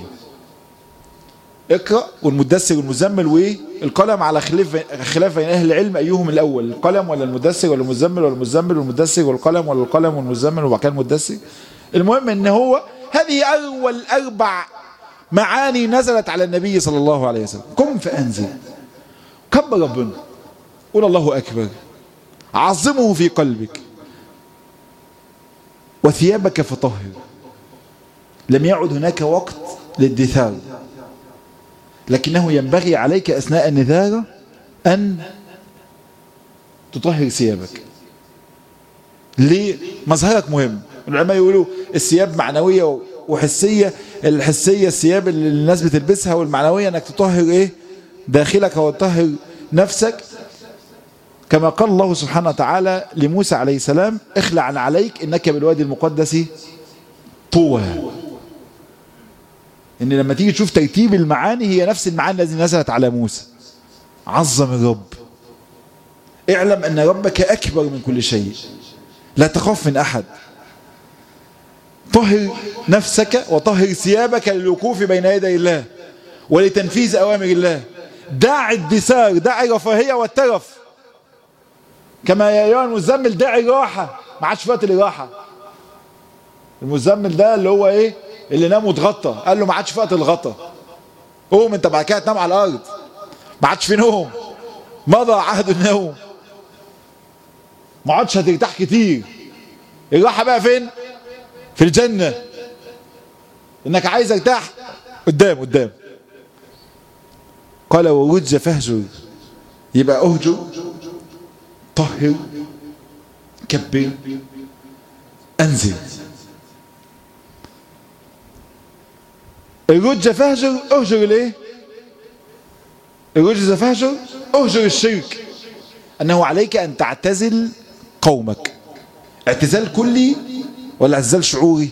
اقرأ والمدثر والمزمل والقلم على خلاف خلاف بين اهل العلم ايهم الاول القلم ولا المدثر ولا المزمل ولا المزمل والمدثر والقلم ولا القلم والمزمل وبعد كده المدثر المهم ان هو هذه اول اربع معاني نزلت على النبي صلى الله عليه وسلم قم فانزل كبر ربنا قول الله اكبر عظمه في قلبك وثيابك فطهر لم يعد هناك وقت للدثار لكنه ينبغي عليك أثناء النذارة أن تطهر ثيابك ليه؟ مظهرك مهم العلماء يقولوا الثياب معنوية وحسية الحسية الثياب اللي الناس بتلبسها والمعنوية انك تطهر ايه داخلك وتطهر نفسك كما قال الله سبحانه وتعالى لموسى عليه السلام اخلع عن عليك انك بالوادي المقدس طوى ان لما تيجي تشوف ترتيب المعاني هي نفس المعاني التي نزلت على موسى عظم الرب اعلم ان ربك اكبر من كل شيء لا تخاف من احد طهر نفسك وطهر ثيابك للوقوف بين يدي الله ولتنفيذ اوامر الله دع الدسار دع الرفاهيه والترف كما يا ايها المزمل دع الراحه ما عادش وقت الراحه المزمل ده اللي هو ايه اللي نام واتغطى قال له ما عادش في وقت الغطا قوم انت بعد كده تنام على الارض ما عادش في نوم مضى عهد النوم ما عادش هترتاح كتير الراحه بقى فين في الجنه انك عايز ارتاح قدام قدام قال ورج فهجر يبقى اهجر طهر كبر انزل الرجة فهجر اهجر الايه الرجة فهجر اهجر الشرك انه عليك ان تعتزل قومك اعتزال كلي ولا اعتزال شعوري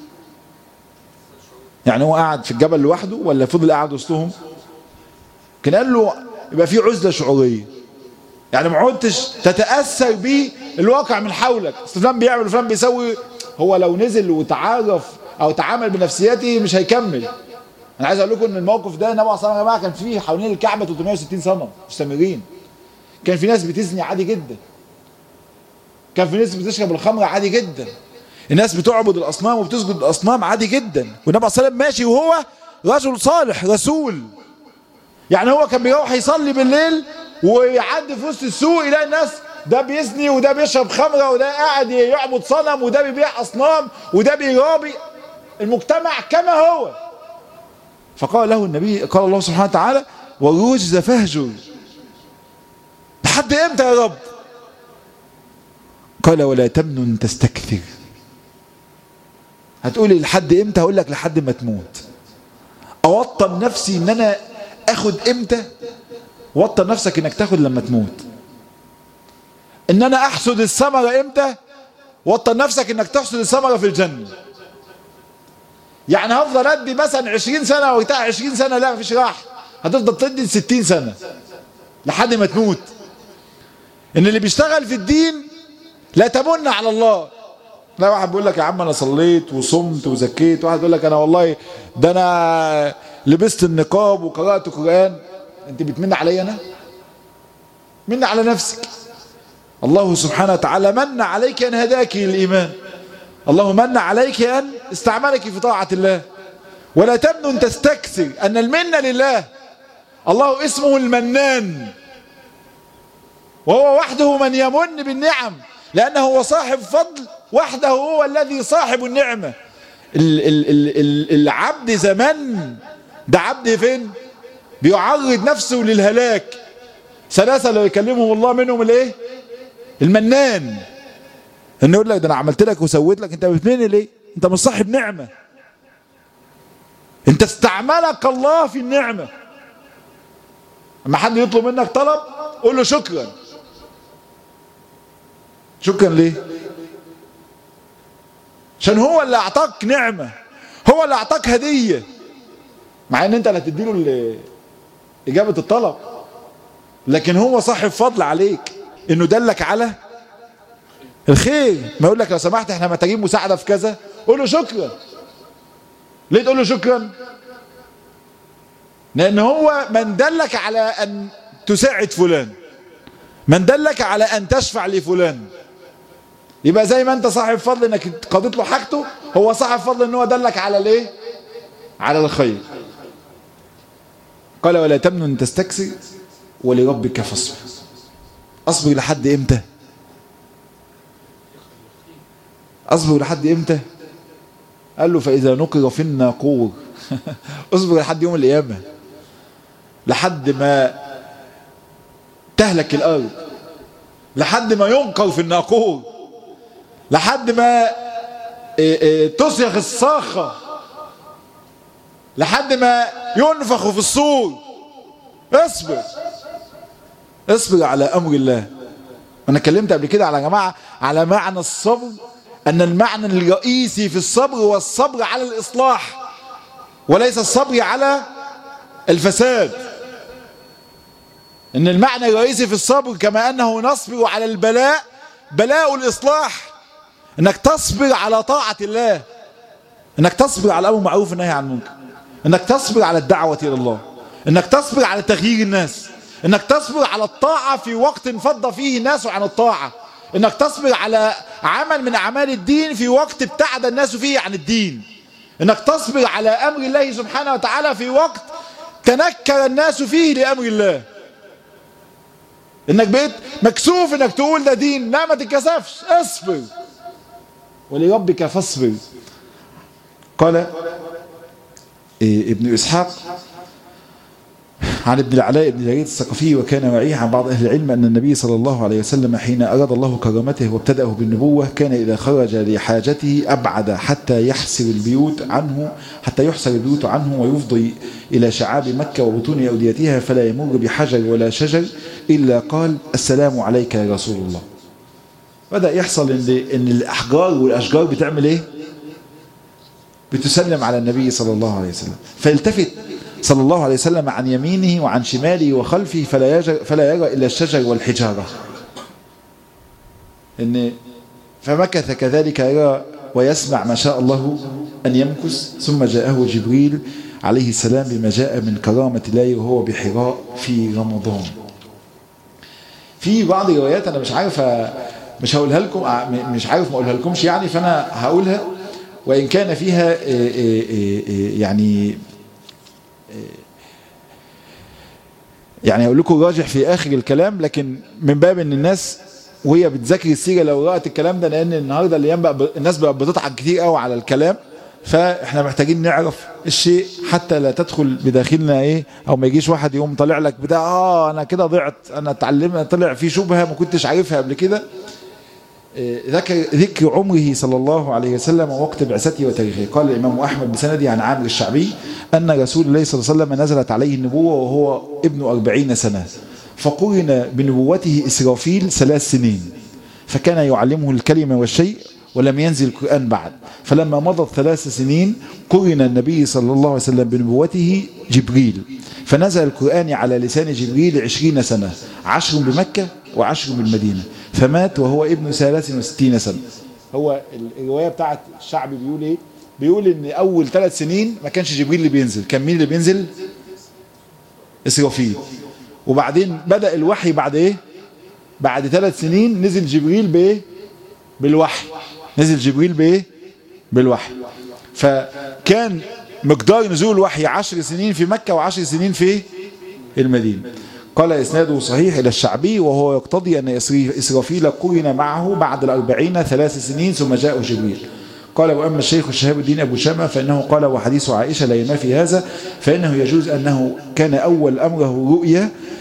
يعني هو قاعد في الجبل لوحده ولا فضل قاعد وسطهم كان قال له يبقى في عزلة شعورية يعني ما عدتش تتأثر بالواقع من حولك فلان بيعمل فلان بيسوي هو لو نزل وتعرف او تعامل بنفسيته مش هيكمل انا عايز اقول لكم ان الموقف ده النبي صلى الله عليه وسلم كان فيه حوالين الكعبه 360 صنم مستمرين كان في ناس بتزني عادي جدا كان في ناس بتشرب الخمر عادي جدا الناس بتعبد الاصنام وبتسجد الاصنام عادي جدا والنبي صلى الله عليه وسلم ماشي وهو رجل صالح رسول يعني هو كان بيروح يصلي بالليل ويعدي في وسط السوق يلاقي الناس ده بيزني وده بيشرب خمره وده قاعد يعبد صنم وده بيبيع اصنام وده بيرابي المجتمع كما هو فقال له النبي قال الله سبحانه وتعالى والرجز فهجر لحد امتى يا رب قال ولا تمنن تستكثر هتقولي لحد امتى هقول لك لحد ما تموت اوطن نفسي ان انا اخد امتى وطن نفسك انك تاخد لما تموت ان انا احصد الثمرة امتى وطن نفسك انك تحصد الثمرة في الجنة يعني هفضل ادي مثلا 20 سنة او بتاع 20 سنة لا مفيش راح هتفضل تدي 60 سنة لحد ما تموت ان اللي بيشتغل في الدين لا تمن على الله لا واحد بيقول لك يا عم انا صليت وصمت وزكيت واحد بيقول لك انا والله ده انا لبست النقاب وقرأت قرآن انت بتمن علي انا من على نفسك الله سبحانه وتعالى من عليك ان هداك للايمان الله من عليك ان استعملك في طاعة الله ولا تمنن تستكثر ان المنة لله الله اسمه المنان وهو وحده من يمن بالنعم لانه هو صاحب فضل وحده هو الذي صاحب النعمة ال ال ال ال العبد زمان ده عبد فين بيعرض نفسه للهلاك ثلاثة لو يكلمهم الله منهم الايه المنان انه يقول لك ده انا عملت لك وسويت لك انت بتمني ليه انت مش صاحب نعمة انت استعملك الله في النعمة اما حد يطلب منك طلب قول له شكرا شكرا ليه عشان هو اللي اعطاك نعمة هو اللي اعطاك هدية مع ان انت اللي هتديله اجابة الطلب لكن هو صاحب فضل عليك انه دلك على الخير ما يقول لك لو سمحت احنا محتاجين مساعدة في كذا قول له شكرا ليه تقول له شكرا لان هو من دلك على ان تساعد فلان من دلك على ان تشفع لفلان يبقى زي ما انت صاحب فضل انك قضيت له حاجته هو صاحب فضل ان هو دلك على الايه على الخير قال ولا تمنن تستكثر ولربك فاصبر اصبر لحد امتى اصبر لحد امتى قال له فاذا نقر في الناقور اصبر لحد يوم القيامه لحد ما تهلك الارض لحد ما ينقر في الناقور لحد ما تصيغ الصاخة لحد ما ينفخ في الصور اصبر اصبر على امر الله انا اتكلمت قبل كده على جماعة على معنى الصبر ان المعنى الرئيسي في الصبر هو الصبر على الاصلاح وليس الصبر على الفساد ان المعنى الرئيسي في الصبر كما انه نصبر على البلاء بلاء الاصلاح انك تصبر على طاعة الله انك تصبر على امر معروف والنهي عن المنكر انك تصبر على الدعوة الى الله انك تصبر على تغيير الناس انك تصبر على الطاعة في وقت فض فيه الناس عن الطاعة انك تصبر على عمل من اعمال الدين في وقت ابتعد الناس فيه عن الدين انك تصبر على امر الله سبحانه وتعالى في وقت تنكر الناس فيه لامر الله انك بقيت مكسوف انك تقول ده دين لا ما تتكسفش اصبر ولربك فاصبر قال إيه ابن إسحاق عن ابن العلاء بن جرير الثقفي وكان وعيه عن بعض أهل العلم أن النبي صلى الله عليه وسلم حين أراد الله كرامته وابتدأه بالنبوة كان إذا خرج لحاجته أبعد حتى يحسر البيوت عنه حتى يحسر البيوت عنه ويفضي إلى شعاب مكة وبطون أوديتها فلا يمر بحجر ولا شجر إلا قال السلام عليك يا رسول الله بدأ يحصل إن, إن الأحجار والأشجار بتعمل إيه بتسلم على النبي صلى الله عليه وسلم فالتفت صلى الله عليه وسلم عن يمينه وعن شماله وخلفه فلا, يجر فلا يرى إلا الشجر والحجارة إن فمكث كذلك يرى ويسمع ما شاء الله أن يمكث ثم جاءه جبريل عليه السلام بما جاء من كرامة الله وهو بحراء في رمضان في بعض الروايات أنا مش عارف مش هقولها لكم مش عارف ما اقولها لكمش يعني فانا هقولها وان كان فيها يعني يعني هقول لكم راجح في اخر الكلام لكن من باب ان الناس وهي بتذاكر السيره لو رأت الكلام ده لان النهارده الايام بقى الناس بقى بتضحك كتير قوي على الكلام فاحنا محتاجين نعرف الشيء حتى لا تدخل بداخلنا ايه او ما يجيش واحد يقوم طالع لك بتاع اه انا كده ضعت انا اتعلمت طلع في شبهه ما كنتش عارفها قبل كده ذكر ذكر عمره صلى الله عليه وسلم ووقت بعثته وتاريخه قال الإمام أحمد بسندي عن عامر الشعبي أن رسول الله صلى الله عليه وسلم نزلت عليه النبوة وهو ابن أربعين سنة فقرن بنبوته إسرافيل ثلاث سنين فكان يعلمه الكلمة والشيء ولم ينزل القرآن بعد فلما مضت ثلاث سنين قرن النبي صلى الله عليه وسلم بنبوته جبريل فنزل القرآن على لسان جبريل عشرين سنة عشر بمكة وعشر بالمدينة فمات وهو ابن ثلاث وستين سنة هو الرواية بتاعت الشعب بيقول ايه بيقول ان اول ثلاث سنين ما كانش جبريل اللي بينزل كان مين اللي بينزل اسرافيل وبعدين بدأ الوحي بعد ايه بعد ثلاث سنين نزل جبريل بايه بالوحي نزل جبريل بايه بالوحي فكان مقدار نزول الوحي عشر سنين في مكة وعشر سنين في المدينة قال إسناده صحيح إلى الشعبي وهو يقتضي أن إسرافيل قرن معه بعد الأربعين ثلاث سنين ثم جاء جبريل قال وأما الشيخ الشهاب الدين أبو شامة فإنه قال وحديث عائشة لا ينافي هذا فإنه يجوز أنه كان أول أمره رؤيا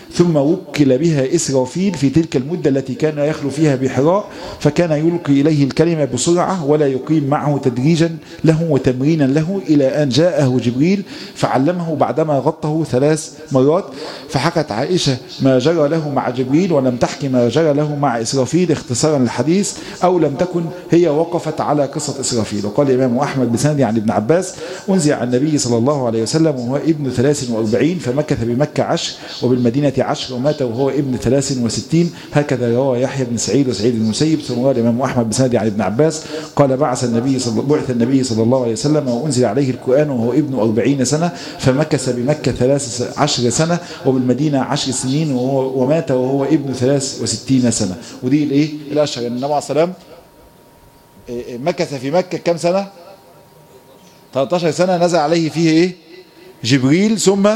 ثم وكل بها إسرافيل في تلك المدة التي كان يخلو فيها بحراء فكان يلقي إليه الكلمة بسرعة ولا يقيم معه تدريجا له وتمرينا له إلى أن جاءه جبريل فعلمه بعدما غطه ثلاث مرات فحكت عائشة ما جرى له مع جبريل ولم تحكي ما جرى له مع إسرافيل اختصارا للحديث أو لم تكن هي وقفت على قصة إسرافيل وقال الإمام أحمد بسند عن ابن عباس أنزع عن النبي صلى الله عليه وسلم وهو ابن 43 فمكث بمكة عشر وبالمدينة عشر ومات وهو ابن 63 هكذا روى يحيى بن سعيد وسعيد بن المسيب ثم روى الإمام أحمد بسند عن ابن عباس قال بعث النبي صلى بعث النبي صلى الله عليه وسلم وأنزل عليه القرآن وهو ابن 40 سنة فمكث بمكة 13 سنة وبالمدينة 10 سنين وهو ومات وهو ابن 63 سنة ودي الايه الاشهر النبي عليه السلام مكث في مكة كم سنة 13 سنة نزل عليه فيه ايه جبريل ثم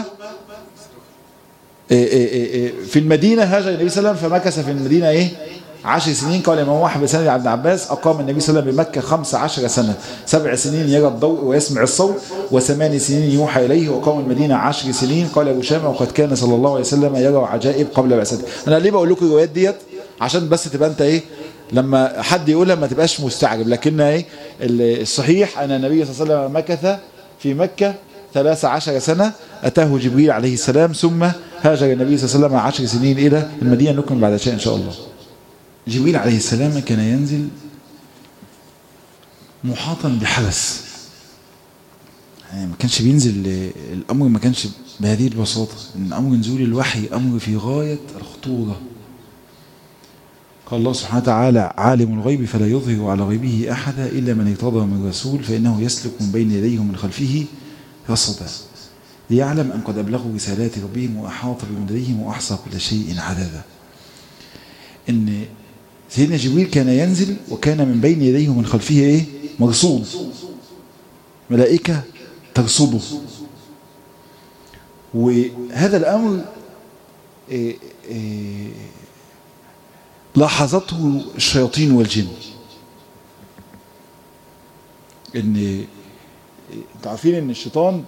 في المدينة هاجر النبي صلى الله عليه وسلم فمكث في المدينة ايه عشر سنين قال الإمام أحمد سنة عبد عباس أقام النبي صلى الله عليه وسلم بمكة خمس عشر سنة سبع سنين يرى الضوء ويسمع الصوت وثمان سنين يوحى إليه وقام المدينة عشر سنين قال أبو شامة وقد كان صلى الله عليه وسلم يرى عجائب قبل بعثته أنا ليه بقول لكم الروايات ديت عشان بس تبقى أنت إيه لما حد يقولها ما تبقاش مستعجب لكن إيه الصحيح أن النبي صلى الله عليه وسلم مكث في مكة ثلاث عشر سنة أتاه جبريل عليه السلام ثم هاجر النبي صلى الله عليه وسلم عشر سنين إلى المدينة نكمل بعد شيء إن شاء الله جبريل عليه السلام كان ينزل محاطا بحرس يعني ما كانش بينزل الأمر ما كانش بهذه البساطة إن أمر نزول الوحي أمر في غاية الخطورة قال الله سبحانه وتعالى عالم الغيب فلا يظهر على غيبه أحدا إلا من ارتضى من رسول فإنه يسلك من بين يديه ومن خلفه رصدا ليعلم أن قد أبلغوا رسالات ربهم وأحاط بمدرهم وأحصى كل شيء عددا إن سيدنا جبريل كان ينزل وكان من بين يديه ومن خلفه ايه مرصود ملائكة ترصده وهذا الأمر إيه إيه لاحظته الشياطين والجن ان انتوا عارفين ان الشيطان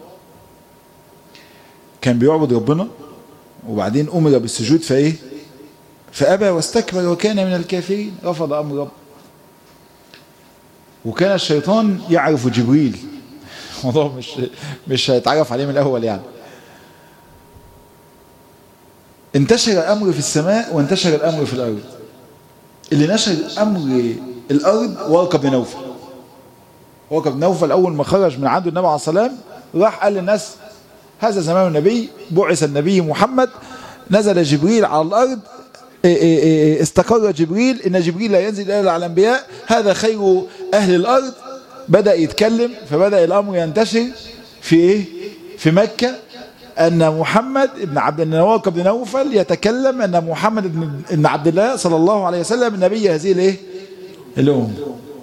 كان بيعبد ربنا وبعدين امر بالسجود فايه فأبى واستكبر وكان من الكافرين رفض أمر رب وكان الشيطان يعرف جبريل الموضوع مش مش هيتعرف عليه من الأول يعني انتشر الأمر في السماء وانتشر الأمر في الأرض اللي نشر أمر الأرض ورقة بن نوفل ورقة بن نوفل أول ما خرج من عنده النبي عليه الصلاة والسلام راح قال للناس هذا زمان النبي بعث النبي محمد نزل جبريل على الأرض استقر جبريل ان جبريل لا ينزل الا على الانبياء هذا خير اهل الارض بدا يتكلم فبدا الامر ينتشر في ايه في مكه ان محمد ابن عبد النواق بن نوفل يتكلم ان محمد ابن عبد الله صلى الله عليه وسلم نبي هذه الايه الامه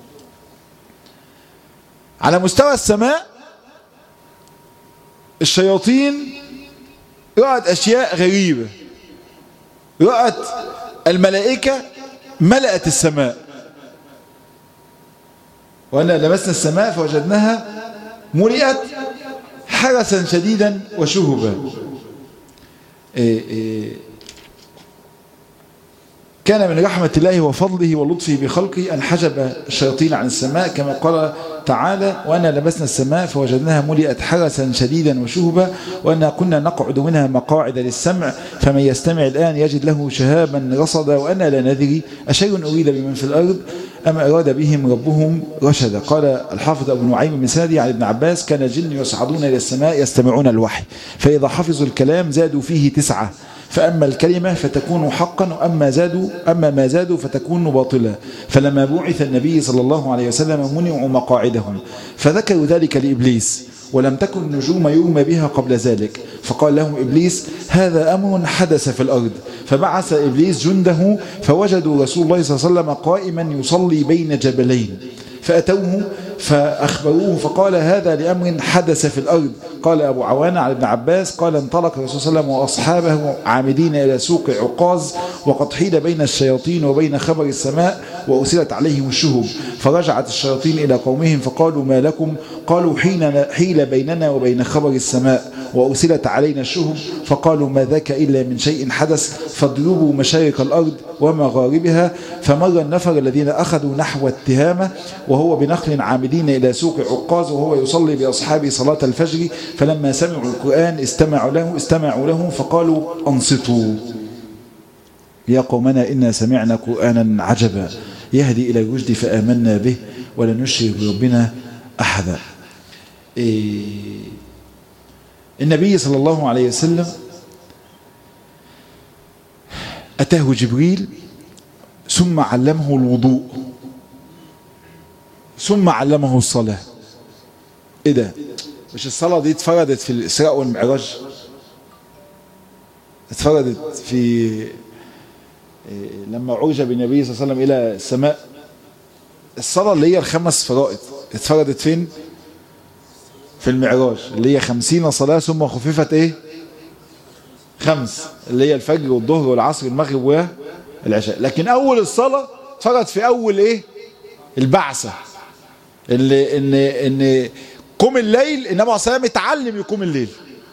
على مستوى السماء الشياطين رأت اشياء غريبه رأت الملائكة ملأت السماء وأنا لمسنا السماء فوجدناها ملئت حرسا شديدا وشهبا إيه إيه كان من رحمة الله وفضله ولطفه بخلقه أن حجب الشياطين عن السماء كما قال تعالى وأنا لبسنا السماء فوجدناها ملئت حرسا شديدا وشهبا وأنا كنا نقعد منها مقاعد للسمع فمن يستمع الآن يجد له شهابا رصدا وأنا لا ندري أشيء أريد بمن في الأرض أم أراد بهم ربهم رشدا قال الحافظ أبو نعيم بن سادي عن ابن عباس كان الجن يصعدون إلى السماء يستمعون الوحي فإذا حفظوا الكلام زادوا فيه تسعة فأما الكلمة فتكون حقا وأما زادوا أما ما زادوا فتكون باطلا فلما بعث النبي صلى الله عليه وسلم منعوا مقاعدهم فذكروا ذلك لإبليس ولم تكن نجوم يرمى بها قبل ذلك فقال لهم إبليس هذا أمر حدث في الأرض فبعث إبليس جنده فوجدوا رسول الله صلى الله عليه وسلم قائما يصلي بين جبلين فأتوه فأخبروه فقال هذا لأمر حدث في الأرض قال أبو عوانة عن ابن عباس قال انطلق الرسول صلى الله عليه وسلم وأصحابه عامدين إلى سوق عقاز وقد حيل بين الشياطين وبين خبر السماء وأسلت عليهم الشهب فرجعت الشياطين إلى قومهم فقالوا ما لكم قالوا حين حيل بيننا وبين خبر السماء وأسلت علينا الشهب فقالوا ما ذاك إلا من شيء حدث فاضربوا مشارق الأرض ومغاربها فمر النفر الذين أخذوا نحو التهامة وهو بنخل عامدين إلى سوق عقاز وهو يصلي بأصحابه صلاة الفجر فلما سمعوا القرآن استمعوا له استمعوا له فقالوا أنصتوا يا قومنا إنا سمعنا قرآنا عجبا يهدي إلى الرشد فآمنا به ولن نشرك بربنا أحدا إيه النبي صلى الله عليه وسلم أتاه جبريل ثم علمه الوضوء ثم علمه الصلاة ايه ده مش الصلاة دي اتفردت في الإسراء والمعراج اتفردت في لما عرج بالنبي صلى الله عليه وسلم إلى السماء الصلاة اللي هي الخمس فرائض اتفردت فين في المعراج اللي هي خمسين صلاة ثم خففت ايه خمس اللي هي الفجر والظهر والعصر والمغرب والعشاء لكن اول الصلاة اتفرد في اول ايه البعثة اللي ان ان قوم الليل النبي عليه الصلاه اتعلم يقوم الليل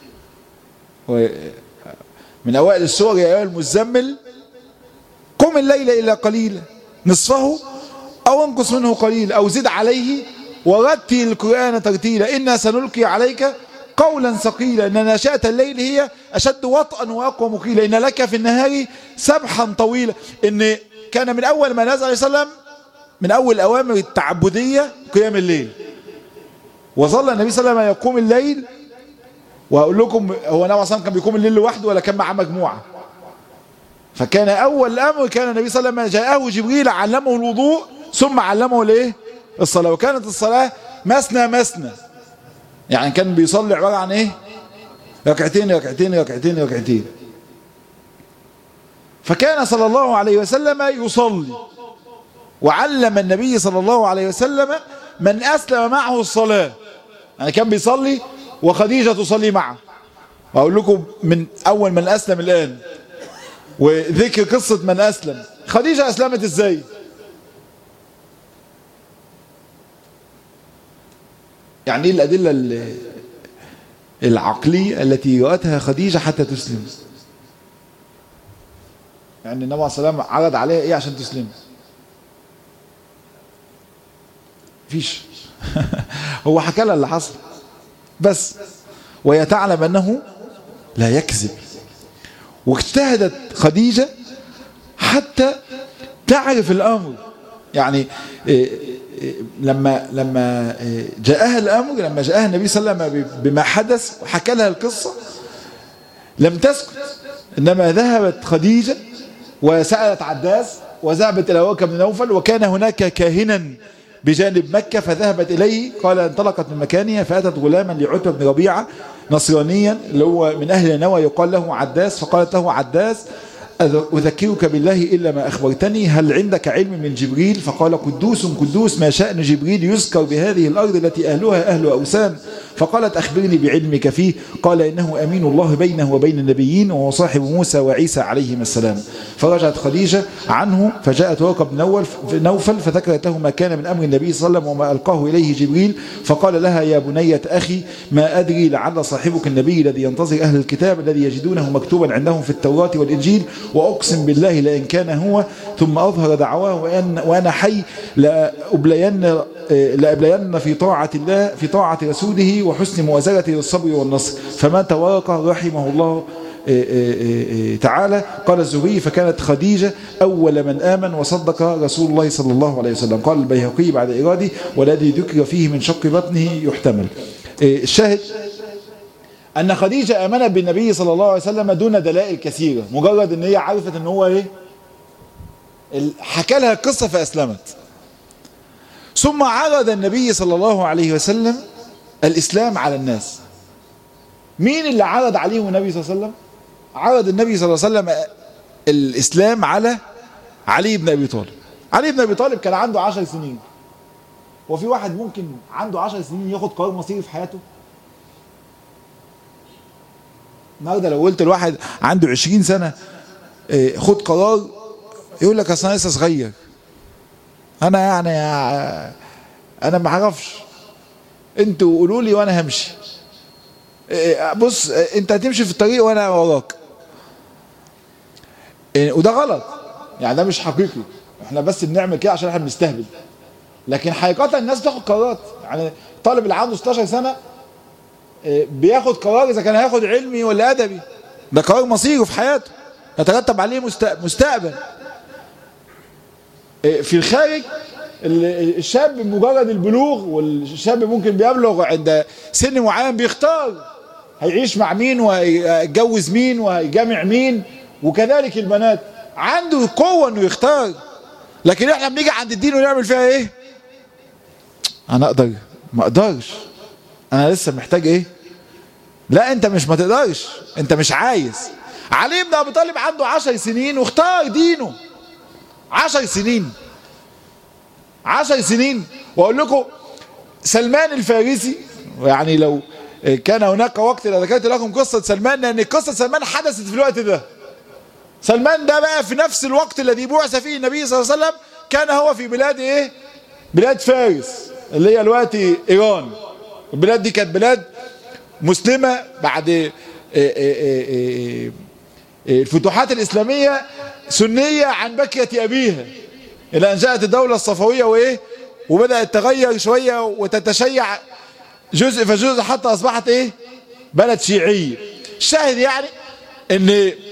من اوائل السور يا ايها المزمل قم الليل الا قليلا نصفه او انقص منه قليل او زد عليه ورتل القران ترتيلا انا سنلقي عليك قولا ثقيلا ان ناشئه الليل هي اشد وطئا واقوى مقيلا ان لك في النهار سبحا طويلا ان كان من اول ما نزل عليه وسلم من اول الاوامر التعبديه قيام الليل وظل النبي صلى الله عليه وسلم يقوم الليل وأقول لكم هو النبي صلى كان بيقوم الليل لوحده ولا كان معاه مجموعة فكان أول الأمر كان النبي صلى الله عليه وسلم جاءه جبريل علمه الوضوء ثم علمه الايه الصلاة وكانت الصلاة مثنى مثنى يعني كان بيصلي عبارة عن ايه ركعتين ركعتين ركعتين ركعتين فكان صلى الله عليه وسلم يصلي وعلم النبي صلى الله عليه وسلم من أسلم معه الصلاة يعني كان بيصلي وخديجة تصلي معه وأقول لكم من أول من أسلم الآن وذكر قصة من أسلم خديجة أسلمت إزاي يعني إيه الأدلة العقلية التي رأتها خديجة حتى تسلم يعني النبي عليه الصلاة والسلام عرض عليها إيه عشان تسلم فيش هو حكى لها اللي حصل بس وهي تعلم أنه لا يكذب واجتهدت خديجة حتى تعرف الأمر يعني لما لما جاءها الأمر لما جاءها النبي صلى الله عليه وسلم بما حدث وحكى لها القصة لم تسكت إنما ذهبت خديجة وسألت عداس وذهبت إلى وكا بن نوفل وكان هناك كاهنا بجانب مكة فذهبت إليه قال انطلقت من مكانها فأتت غلاما لعتبة بن ربيعة نصرانيا اللي هو من أهل نوى يقال له عداس فقالت له عداس أذكرك بالله إلا ما أخبرتني هل عندك علم من جبريل فقال قدوس قدوس ما شأن جبريل يذكر بهذه الأرض التي أهلها أهل أوسان فقالت أخبرني بعلمك فيه قال إنه أمين الله بينه وبين النبيين وهو صاحب موسى وعيسى عليهما السلام فرجعت خديجة عنه فجاءت ورقة بن نوفل فذكرت له ما كان من أمر النبي صلى الله عليه وسلم وما ألقاه إليه جبريل فقال لها يا بنية أخي ما أدري لعل صاحبك النبي الذي ينتظر أهل الكتاب الذي يجدونه مكتوبا عندهم في التوراة والإنجيل وأقسم بالله لئن كان هو ثم أظهر دعواه وأن وأنا حي لأبلين لأبلين في طاعة الله في طاعة رسوله وحسن مؤازرته للصبر والنصر فمات ورقة رحمه الله تعالى قال الزهري فكانت خديجة أول من آمن وصدق رسول الله صلى الله عليه وسلم قال البيهقي بعد إرادي والذي ذكر فيه من شق بطنه يحتمل الشاهد أن خديجة آمنت بالنبي صلى الله عليه وسلم دون دلائل كثيرة مجرد أن هي عرفت أن هو إيه حكى لها القصة فأسلمت ثم عرض النبي صلى الله عليه وسلم الإسلام على الناس مين اللي عرض عليهم النبي صلى الله عليه وسلم عرض النبي صلى الله عليه وسلم الإسلام على علي بن أبي طالب علي بن أبي طالب كان عنده عشر سنين هو في واحد ممكن عنده 10 سنين ياخد قرار مصيري في حياته النهارده لو قلت لواحد عنده 20 سنه إيه، خد قرار يقول لك اصل انا لسه صغير انا يعني آه، انا ما اعرفش انتوا قولوا لي وانا همشي إيه، بص آه، انت هتمشي في الطريق وانا وراك إيه، وده غلط يعني ده مش حقيقي احنا بس بنعمل كده عشان احنا بنستهبل لكن حقيقة الناس بتاخد قرارات يعني الطالب اللي عنده 16 سنة إيه، بياخد قرار اذا كان هياخد علمي ولا ادبي ده قرار مصيره في حياته يترتب عليه مست- مستقبل إيه، في الخارج ال- الشاب بمجرد البلوغ والشاب ممكن بيبلغ عند سن معين بيختار هيعيش مع مين وهيتجوز مين وهيجامع مين وكذلك البنات عنده قوة انه يختار لكن احنا بنيجي عند الدين ونعمل فيها ايه انا اقدر ما اقدرش انا لسه محتاج ايه لا انت مش ما تقدرش انت مش عايز علي بن ابي طالب عنده عشر سنين واختار دينه عشر سنين عشر سنين واقول لكم سلمان الفارسي يعني لو كان هناك وقت لذكرت لكم قصة سلمان لأن قصة سلمان حدثت في الوقت ده سلمان ده بقى في نفس الوقت الذي بعث فيه النبي صلى الله عليه وسلم كان هو في بلاد ايه بلاد فارس اللي هي دلوقتي ايران البلاد دي كانت بلاد مسلمة بعد إيه إيه إيه إيه إيه الفتوحات الإسلامية سنية عن بكية أبيها إلى أن جاءت الدولة الصفوية وإيه وبدأت تغير شوية وتتشيع جزء فجزء حتى أصبحت إيه بلد شيعية الشاهد يعني إن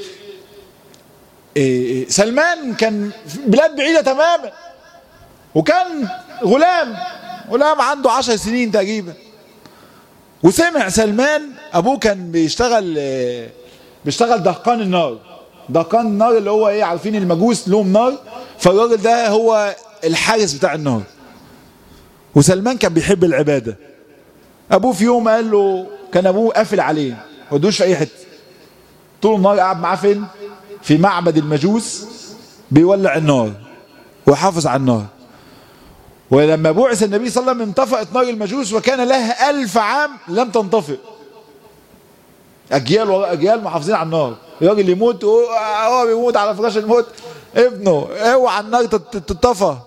إيه سلمان كان في بلاد بعيدة تماما وكان غلام غلام عنده عشر سنين تقريبا وسمع سلمان ابوه كان بيشتغل آه، بيشتغل دهقان النار دهقان النار اللي هو ايه عارفين المجوس لهم نار فالراجل ده هو الحارس بتاع النار وسلمان كان بيحب العباده ابوه في يوم قال له كان ابوه قافل عليه ما ودوش في اي حته طول النهار قاعد معاه فين في معبد المجوس بيولع النار وحافظ على النار ولما بعث النبي صلى الله عليه وسلم انطفأت نار المجوس وكان لها ألف عام لم تنطفئ أجيال وراء أجيال محافظين على النار الراجل يموت هو هو بيموت على فراش الموت ابنه اوعى النار تت- تتطفى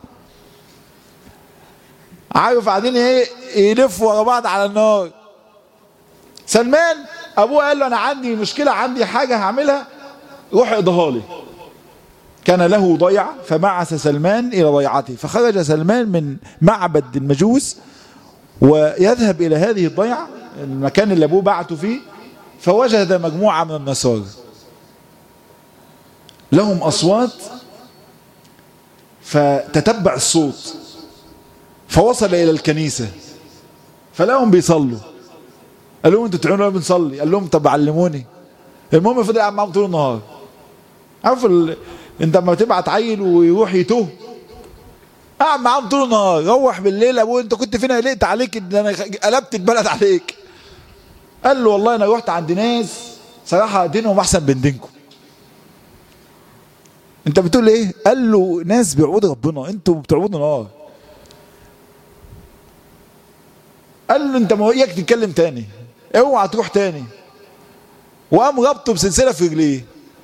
عارف قاعدين ايه يلفوا ورا بعض على النار سلمان ابوه قال له انا عندي مشكله عندي حاجه هعملها روح اقضيها لي كان له ضيعة فبعث سلمان إلى ضيعته فخرج سلمان من معبد المجوس ويذهب إلى هذه الضيعة المكان اللي أبوه بعته فيه فوجد مجموعة من النصارى لهم أصوات فتتبع الصوت فوصل إلى الكنيسة فلاهم بيصلوا قال لهم انتوا تعملوا ايه بنصلي قال لهم طب علموني المهم فضل قاعد معاهم طول النهار عارف ال... انت لما تبعت عيل ويروح يتوه قاعد معاهم طول النهار روح بالليل ابوه انت كنت فين قلقت عليك ان انا قلبت البلد عليك قال له والله انا رحت عند ناس صراحه دينهم احسن من دينكم انت بتقول ايه قال له ناس بيعبدوا ربنا انتوا بتعبدوا نار قال له انت ما هو اياك تتكلم تاني اوعى تروح تاني وقام ربطه بسلسله في رجليه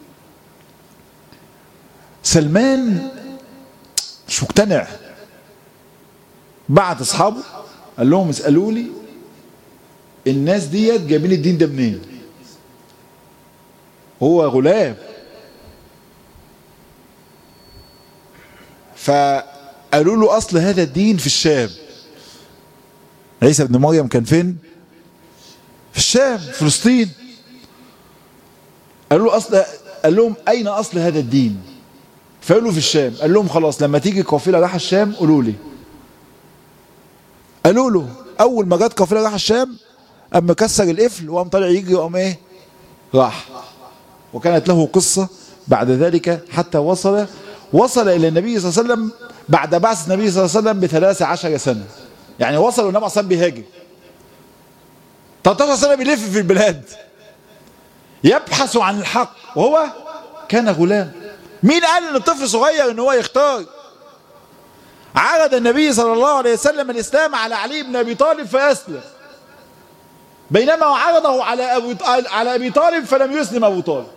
سلمان مش مقتنع بعت اصحابه قال لهم اسالوا لي الناس ديت جايبين الدين ده منين هو غلام فقالوا له اصل هذا الدين في الشام عيسى ابن مريم كان فين في الشام فلسطين قالوا له اصل قال لهم اين اصل هذا الدين فقالوا في الشام قال لهم خلاص لما تيجي قافله رايحه الشام قولوا لي قالوا له اول ما جت قافله رايحه الشام قام مكسر القفل وقام طالع يجري وقام ايه راح وكانت له قصه بعد ذلك حتى وصل وصل الى النبي صلى الله عليه وسلم بعد بعث النبي صلى الله عليه وسلم بثلاث عشر سنه يعني وصل والنبي صلى الله عليه وسلم بيهاجر 13 سنه بيلف في البلاد يبحث عن الحق وهو كان غلام مين قال ان الطفل صغير ان هو يختار عرض النبي صلى الله عليه وسلم الإسلام على علي بن أبي طالب فأسلم بينما عرضه على أبو على أبي طالب فلم يسلم أبو طالب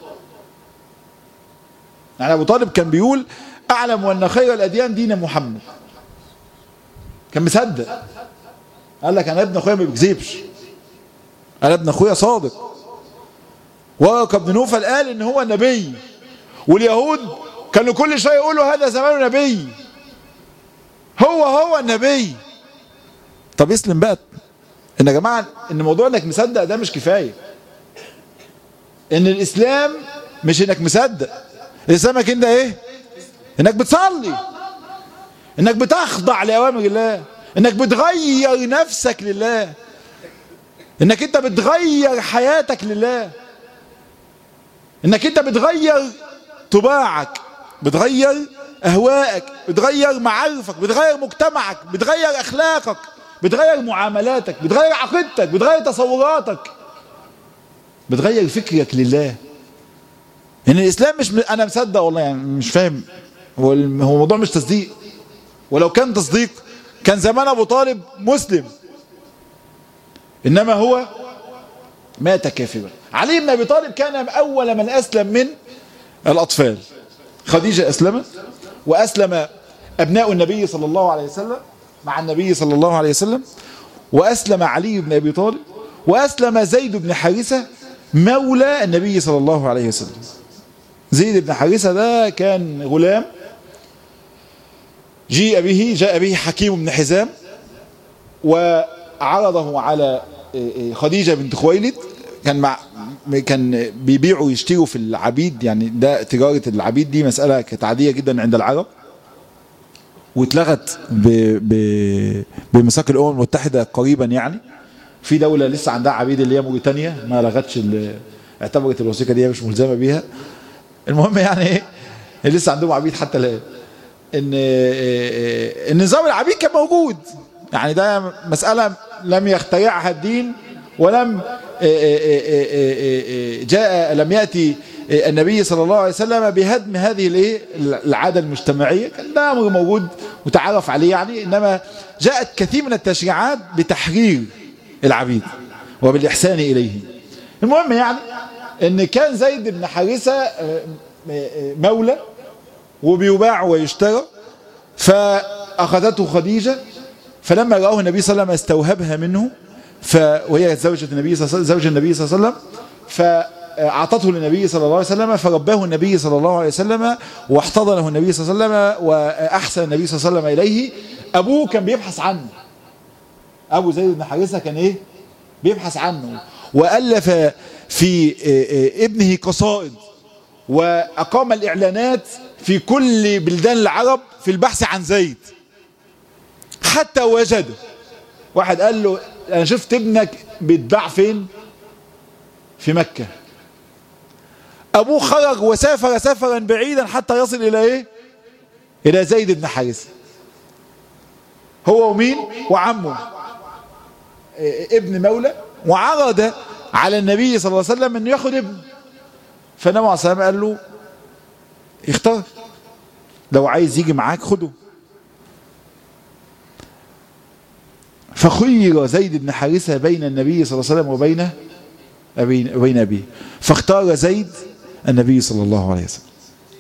يعني أبو طالب كان بيقول أعلم أن خير الأديان دين محمد كان مصدق قال لك أنا ابن أخويا ما بيكذبش أنا ابن أخويا صادق ورقة بن نوفل قال إن هو نبي واليهود كانوا كل شوية يقولوا هذا زمان نبي هو هو النبي طب اسلم بقى ان يا جماعه ان موضوع انك مصدق ده مش كفايه ان الاسلام مش انك مصدق الاسلامك انت ايه انك بتصلي انك بتخضع لاوامر الله انك بتغير نفسك لله انك انت بتغير حياتك لله انك انت بتغير طباعك بتغير اهوائك بتغير معارفك بتغير مجتمعك بتغير اخلاقك بتغير معاملاتك بتغير عقيدتك بتغير تصوراتك بتغير فكرك لله ان الاسلام مش م... انا مصدق والله يعني مش فاهم هو الم- هو الموضوع مش تصديق ولو كان تصديق كان زمان ابو طالب مسلم انما هو مات كافرا علي بن ابي طالب كان اول من اسلم من الاطفال خديجه اسلمت واسلم ابناء النبي صلى الله عليه وسلم مع النبي صلى الله عليه وسلم واسلم علي بن ابي طالب واسلم زيد بن حارثه مولى النبي صلى الله عليه وسلم زيد بن حارثه ده كان غلام جيء به جاء به حكيم بن حزام وعرضه على خديجة بنت خويلد كان مع كان بيبيعوا ويشتروا في العبيد يعني ده تجارة العبيد دي مسألة كانت عادية جدا عند العرب واتلغت ب... ب... بميثاق الأمم المتحدة قريبا يعني في دولة لسه عندها عبيد اللي هي موريتانيا ما لغتش ال... اعتبرت الوثيقة دي مش ملزمة بيها المهم يعني ايه لسه عندهم عبيد حتى الآن ان النظام العبيد كان موجود يعني ده مسألة لم يخترعها الدين ولم جاء لم يأتي النبي صلى الله عليه وسلم بهدم هذه الايه العادة المجتمعية كان ده أمر موجود متعارف عليه يعني إنما جاءت كثير من التشريعات بتحرير العبيد وبالإحسان إليه المهم يعني ان كان زيد بن حارثة مولى وبيباع ويشترى فأخذته خديجة فلما رآه النبي صلى الله عليه وسلم استوهبها منه ف... وهي زوجة النبي صلى الله عليه وسلم زوج النبي صلى الله عليه وسلم فأعطته للنبي صلى الله عليه وسلم فرباه النبي صلى الله عليه وسلم واحتضنه النبي صلى الله عليه وسلم وأحسن النبي صلى الله عليه وسلم إليه أبوه كان بيبحث عنه أبو زيد بن حارثة كان إيه بيبحث عنه وألف في ابنه قصائد وأقام الإعلانات في كل بلدان العرب في البحث عن زيد حتى وجده واحد قال له أنا شفت ابنك بيتباع فين في مكة أبوه خرج وسافر سفرا بعيدا حتى يصل إلى إيه إلى زيد بن حارثة هو ومين وعمه ابن مولى وعرض على النبي صلى الله عليه وسلم انه ياخد ابنه فالنبي عليه الصلاه قال له اختار لو عايز يجي معاك خده فخير زيد بن حارثة بين النبي صلى الله عليه وسلم وبين وبين أبيه فاختار زيد النبي صلى الله عليه وسلم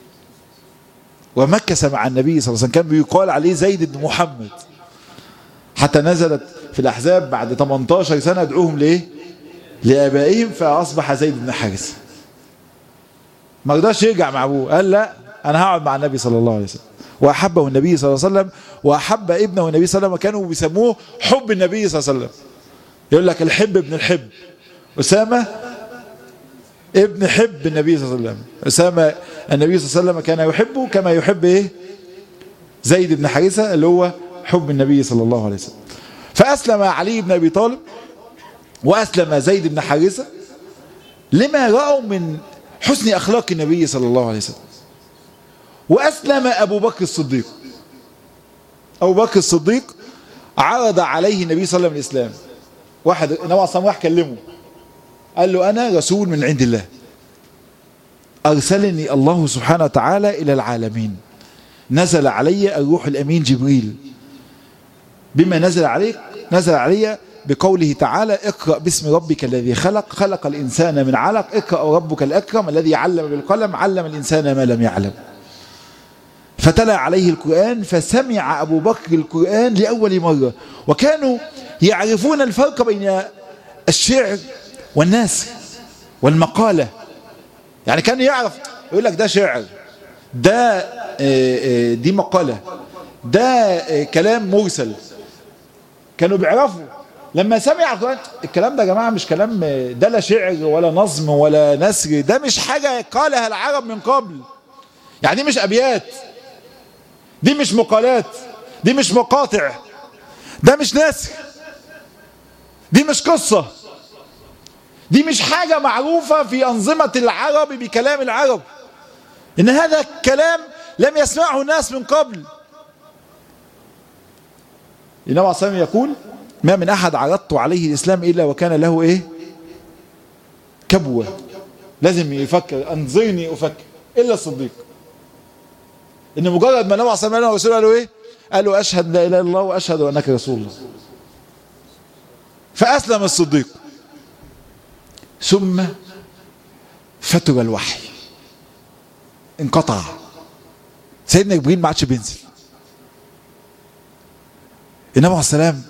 ومكث مع النبي صلى الله عليه وسلم كان بيقال عليه زيد بن محمد حتى نزلت في الأحزاب بعد 18 سنة ادعوهم ليه لآبائهم فأصبح زيد بن حارثة ما رضاش يرجع مع أبوه قال لا أنا هقعد مع النبي صلى الله عليه وسلم وأحبه النبي صلى الله عليه وسلم وأحب ابنه النبي صلى الله عليه وسلم كانوا بيسموه حب النبي صلى الله عليه وسلم يقول لك الحب ابن الحب أسامة ابن حب النبي صلى الله عليه وسلم أسامة النبي صلى الله عليه وسلم كان يحبه كما يحب إيه زيد بن حارثة اللي هو حب النبي صلى الله عليه وسلم فأسلم علي بن أبي طالب وأسلم زيد بن حارثة لما رأوا من حسن أخلاق النبي صلى الله عليه وسلم وأسلم أبو بكر الصديق أبو بكر الصديق عرض عليه النبي صلى الله عليه وسلم الإسلام واحد النبي صلى الله عليه وسلم راح كلمه قال له أنا رسول من عند الله أرسلني الله سبحانه وتعالى إلى العالمين نزل علي الروح الأمين جبريل بما نزل عليك نزل علي بقوله تعالى اقرأ باسم ربك الذي خلق خلق الإنسان من علق اقرأ ربك الأكرم الذي علم بالقلم علم الإنسان ما لم يعلم فتلا عليه القرآن فسمع أبو بكر القرآن لأول مرة وكانوا يعرفون الفرق بين الشعر والناس والمقالة يعني كان يعرف يقول لك ده شعر ده دي مقالة ده كلام مرسل كانوا بيعرفوا لما سمع القرآن الكلام ده يا جماعة مش كلام ده لا شعر ولا نظم ولا نسر ده مش حاجة قالها العرب من قبل يعني دي مش أبيات دي مش مقالات دي مش مقاطع ده مش نسر دي مش قصة دي مش حاجة معروفة في أنظمة العرب بكلام العرب إن هذا كلام لم يسمعه الناس من قبل النبي عليه الصلاة يقول ما من أحد عرضت عليه الإسلام إلا وكان له إيه كبوة لازم يفكر أنظرني أفكر إلا الصديق إن مجرد ما النبي عليه الصلاة والسلام قال له إيه قال له أشهد لا إله إلا الله وأشهد أنك رسول الله فأسلم الصديق ثم فتر الوحي انقطع سيدنا جبريل ما عادش بينزل النبي عليه السلام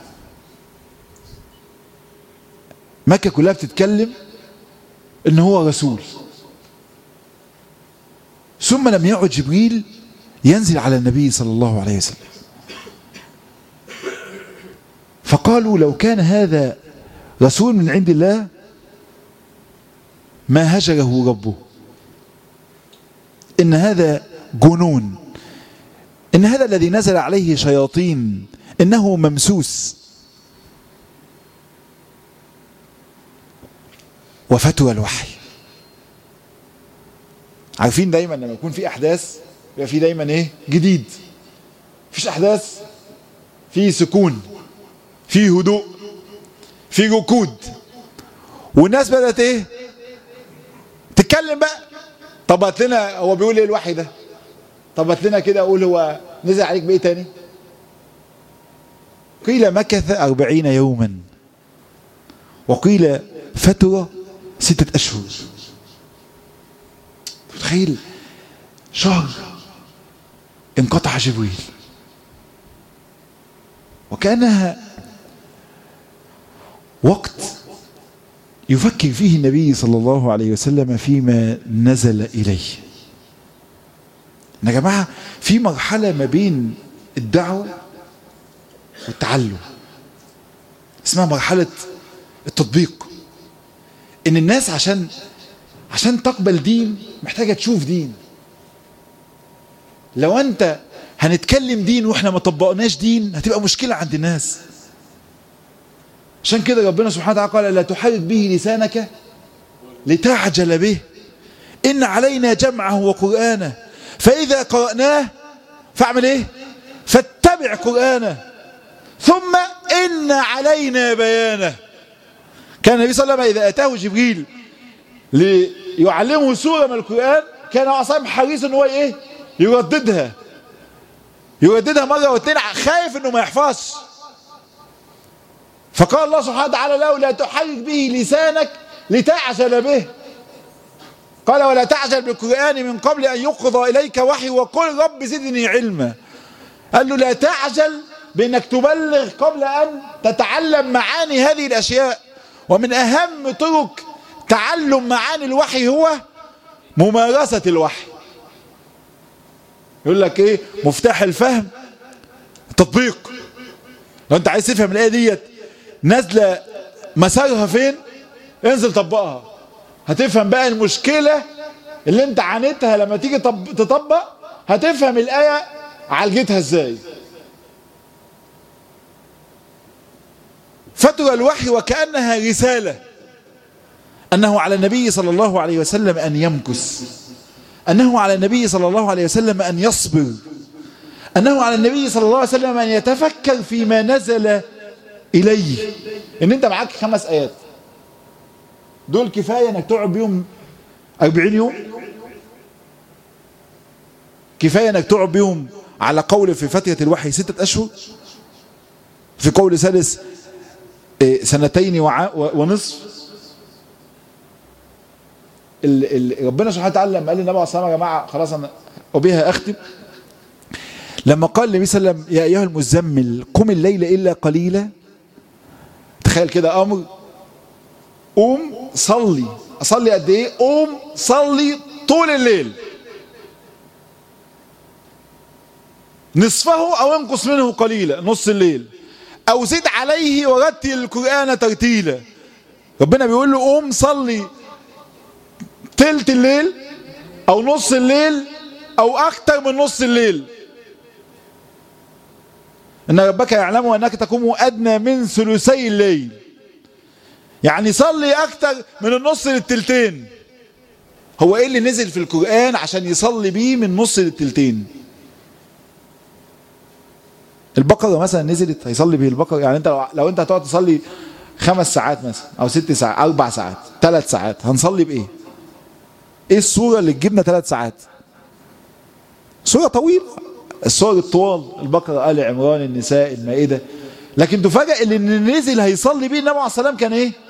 مكة كلها بتتكلم ان هو رسول ثم لم يعد جبريل ينزل على النبي صلى الله عليه وسلم فقالوا لو كان هذا رسول من عند الله ما هجره ربه إن هذا جنون إن هذا الذي نزل عليه شياطين إنه ممسوس وفتوى الوحي عارفين دايما لما يكون في أحداث يبقى في دايما إيه جديد فيش أحداث في سكون في هدوء في ركود والناس بدأت إيه تتكلم بقى طب هات لنا هو بيقول ايه الوحي ده طب هات لنا كده اقول هو نزل عليك بايه تاني قيل مكث أربعين يوما وقيل فترة ستة أشهر تخيل شهر انقطع جبريل وكانها وقت يفكر فيه النبي صلى الله عليه وسلم فيما نزل إليه يا جماعة في مرحلة ما بين الدعوة والتعلم اسمها مرحلة التطبيق ان الناس عشان عشان تقبل دين محتاجة تشوف دين لو انت هنتكلم دين واحنا ما طبقناش دين هتبقى مشكلة عند الناس عشان كده ربنا سبحانه وتعالى قال لا تحرك به لسانك لتعجل به إن علينا جمعه وقرآنه فإذا قرأناه فاعمل إيه فاتبع قرآنه ثم إن علينا بيانه كان النبي صلى الله عليه وسلم إذا أتاه جبريل ليعلمه سورة من القرآن كان أصلا حريص إن هو إيه يرددها يرددها مرة واثنين خايف إنه ما يحفظش فقال الله سبحانه وتعالى له لا تحرك به لسانك لتعجل به قال ولا تعجل بالقرآن من قبل أن يقضى إليك وحي وقل رب زدني علما قال له لا تعجل بأنك تبلغ قبل أن تتعلم معاني هذه الأشياء ومن أهم طرق تعلم معاني الوحي هو ممارسة الوحي يقول لك ايه مفتاح الفهم تطبيق لو انت عايز تفهم الآية ديت نازلة مسارها فين انزل طبقها هتفهم بقى المشكلة اللي انت عانيتها لما تيجي تطبق هتفهم الآية عالجتها ازاي فتوى الوحي وكأنها رسالة أنه على النبي صلى الله عليه وسلم أن يمكس أنه على النبي صلى الله عليه وسلم أن يصبر أنه على النبي صلى الله عليه وسلم أن يتفكر فيما نزل إليه إن أنت معاك خمس آيات دول كفاية أنك تقعد بيهم أربعين يوم كفاية أنك تقعد بيهم على قول في فترة الوحي ستة أشهر في قول ثالث سنتين ونصف ال ال ربنا سبحانه وتعالى لما قال للنبي عليه الصلاه والسلام يا جماعه خلاص انا وبها اختم لما قال النبي صلى الله عليه وسلم يا ايها المزمل قم الليل الا قليلا تخيل كده امر قوم صلي اصلي قد ايه قوم صلي طول الليل نصفه او انقص منه قليلا نص الليل او زد عليه ورتل القران ترتيلا ربنا بيقول له قوم صلي تلت الليل او نص الليل او اكتر من نص الليل ان ربك يعلم انك تقوم ادنى من ثلثي الليل يعني صلي اكتر من النص للتلتين هو ايه اللي نزل في القرآن عشان يصلي بيه من نص للتلتين البقرة مثلا نزلت هيصلي به البقرة يعني انت لو, لو انت هتقعد تصلي خمس ساعات مثلا او ست ساعات اربع ساعات ثلاث ساعات هنصلي بايه ايه الصورة اللي تجيبنا ثلاث ساعات صورة طويلة الصور الطوال البقرة آل عمران النساء المائدة لكن تفاجئ اللي نزل هيصلي بيه النبي عليه الصلاة والسلام كان ايه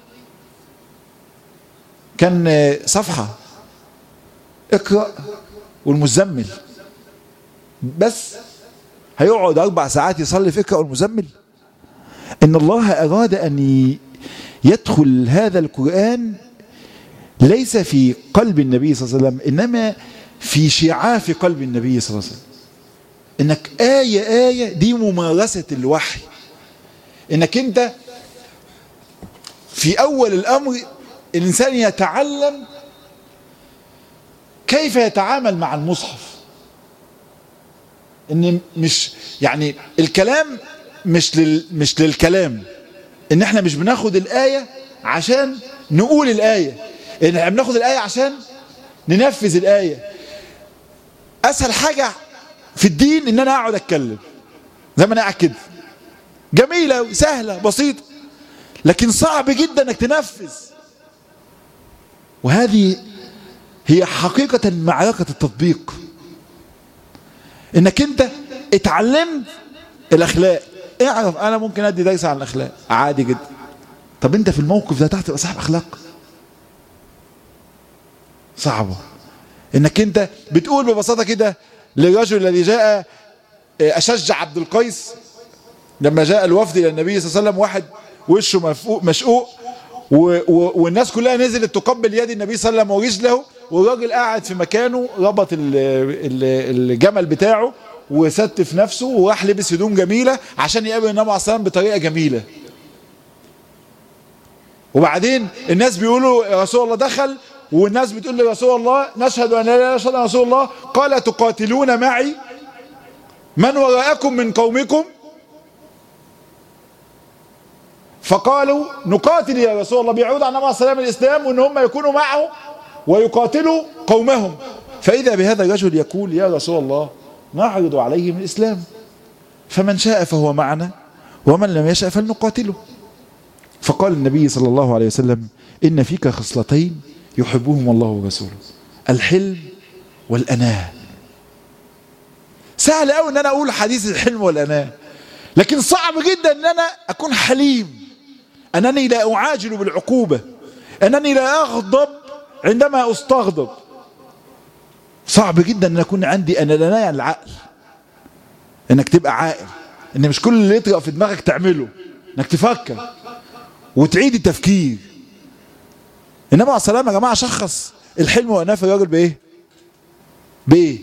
كان صفحة اقرأ والمزمل بس هيقعد أربع ساعات يصلي في اقرأ والمزمل إن الله أراد أن يدخل هذا القرآن ليس في قلب النبي صلى الله عليه وسلم إنما في شعاف قلب النبي صلى الله عليه وسلم إنك آية آية دي ممارسة الوحي إنك أنت في أول الأمر الإنسان يتعلم كيف يتعامل مع المصحف ان مش يعني الكلام مش لل مش للكلام ان احنا مش بناخد الآية عشان نقول الآية ان احنا بناخد الآية عشان ننفذ الآية اسهل حاجة في الدين ان انا اقعد اتكلم زي ما انا قاعد كده جميلة وسهلة بسيطة لكن صعب جدا انك تنفذ وهذه هي حقيقة معركة التطبيق انك انت اتعلمت الاخلاق اعرف انا ممكن ادي درس عن الاخلاق عادي جدا طب انت في الموقف ده تحت تبقى صاحب اخلاق صعبة انك انت بتقول ببساطة كده للرجل الذي جاء اشج عبد القيس لما جاء الوفد الى النبي صلى الله عليه وسلم واحد وشه مشقوق والناس كلها نزلت تقبل يد النبي صلى الله عليه وسلم ورجله والراجل قاعد في مكانه ربط الجمل بتاعه وستف نفسه وراح لبس هدوم جميلة عشان يقابل النبي عليه الصلاة بطريقة جميلة وبعدين الناس بيقولوا يا رسول الله دخل والناس بتقول لرسول الله نشهد أن لا اله الا الله رسول الله قال تقاتلون معي من وراءكم من قومكم فقالوا نقاتل يا رسول الله بيعود عن النبي عليه الصلاه الاسلام وان هم يكونوا معه ويقاتلوا قومهم فاذا بهذا الرجل يقول يا رسول الله نعرض عليهم الاسلام فمن شاء فهو معنا ومن لم يشاء فلنقاتله فقال النبي صلى الله عليه وسلم ان فيك خصلتين يحبهم الله ورسوله الحلم والاناه سهل قوي ان انا اقول حديث الحلم والاناه لكن صعب جدا ان انا اكون حليم انني لا اعاجل بالعقوبة انني لا اغضب عندما استغضب صعب جدا ان اكون عندي انا لا العقل انك تبقى عاقل ان مش كل اللي يطرق في دماغك تعمله انك تفكر وتعيد التفكير انما عليه السلام يا جماعه شخص الحلم والاناه في الراجل بايه بايه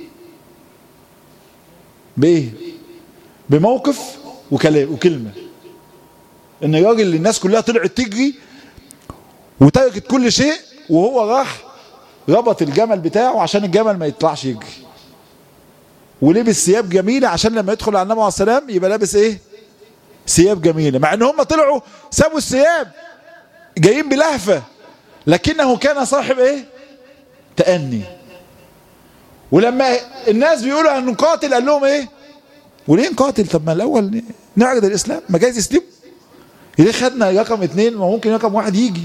بايه بموقف وكلام وكلمه ان الراجل اللي الناس كلها طلعت تجري وتركت كل شيء وهو راح ربط الجمل بتاعه عشان الجمل ما يطلعش يجري ولبس ثياب جميله عشان لما يدخل على النبي عليه السلام يبقى لابس ايه ثياب جميله مع ان هم طلعوا سابوا الثياب جايين بلهفه لكنه كان صاحب ايه تأني ولما الناس بيقولوا هنقاتل قال لهم ايه وليه نقاتل طب ما الاول نعرض الاسلام ما جايز يسلم ليه خدنا رقم اثنين ما ممكن رقم واحد يجي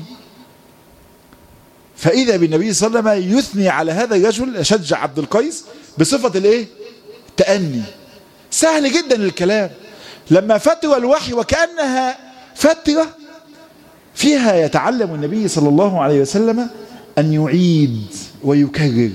فاذا بالنبي صلى الله عليه وسلم يثني على هذا الرجل شجع عبد القيس بصفه الايه تأني سهل جدا الكلام لما فترة الوحي وكأنها فترة فيها يتعلم النبي صلى الله عليه وسلم أن يعيد ويكرر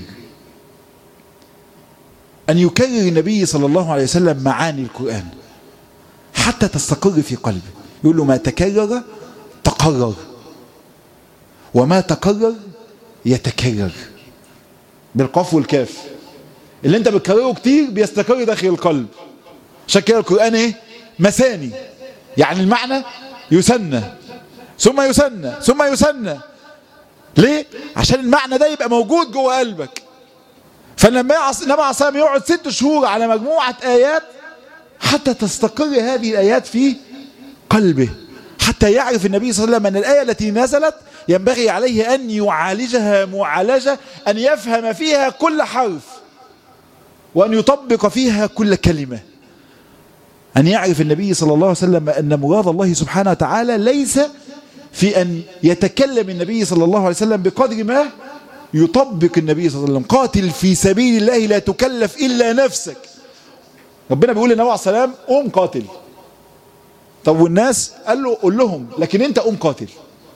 أن يكرر النبي صلى الله عليه وسلم معاني القرآن حتى تستقر في قلبه يقول له ما تكرر تقرر وما تكرر يتكرر بالقاف والكاف اللي انت بتكرره كتير بيستقر داخل القلب عشان كده القرآن ايه مثاني يعني المعنى يسنى ثم يسنى ثم يسنى ليه عشان المعنى ده يبقى موجود جوه قلبك فلما النبي عليه الصلاه يقعد ست شهور على مجموعه ايات حتى تستقر هذه الايات في قلبه حتى يعرف النبي صلى الله عليه وسلم ان الايه التي نزلت ينبغي عليه ان يعالجها معالجه ان يفهم فيها كل حرف وان يطبق فيها كل كلمه أن يعرف النبي صلى الله عليه وسلم أن مراد الله سبحانه وتعالى ليس في أن يتكلم النبي صلى الله عليه وسلم بقدر ما يطبق النبي صلى الله عليه وسلم قاتل في سبيل الله لا تكلف إلا نفسك ربنا بيقول للنبي عليه السلام قوم قاتل طب والناس قال له قول لهم لكن انت قوم قاتل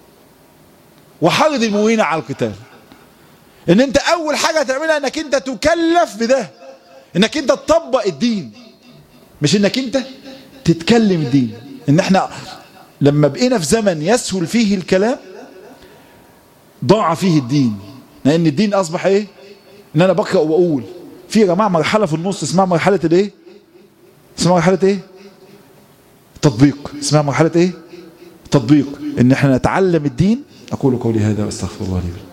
وحرض المؤمنين على القتال ان انت اول حاجة تعملها انك انت تكلف بده انك انت تطبق الدين مش انك انت تتكلم الدين ان احنا لما بقينا في زمن يسهل فيه الكلام ضاع فيه الدين لان الدين اصبح ايه ان انا بقرا واقول في يا جماعه مرحله في النص اسمها مرحله الايه اسمها مرحله ايه تطبيق اسمها مرحله ايه تطبيق ان احنا نتعلم الدين اقول قولي هذا واستغفر الله لي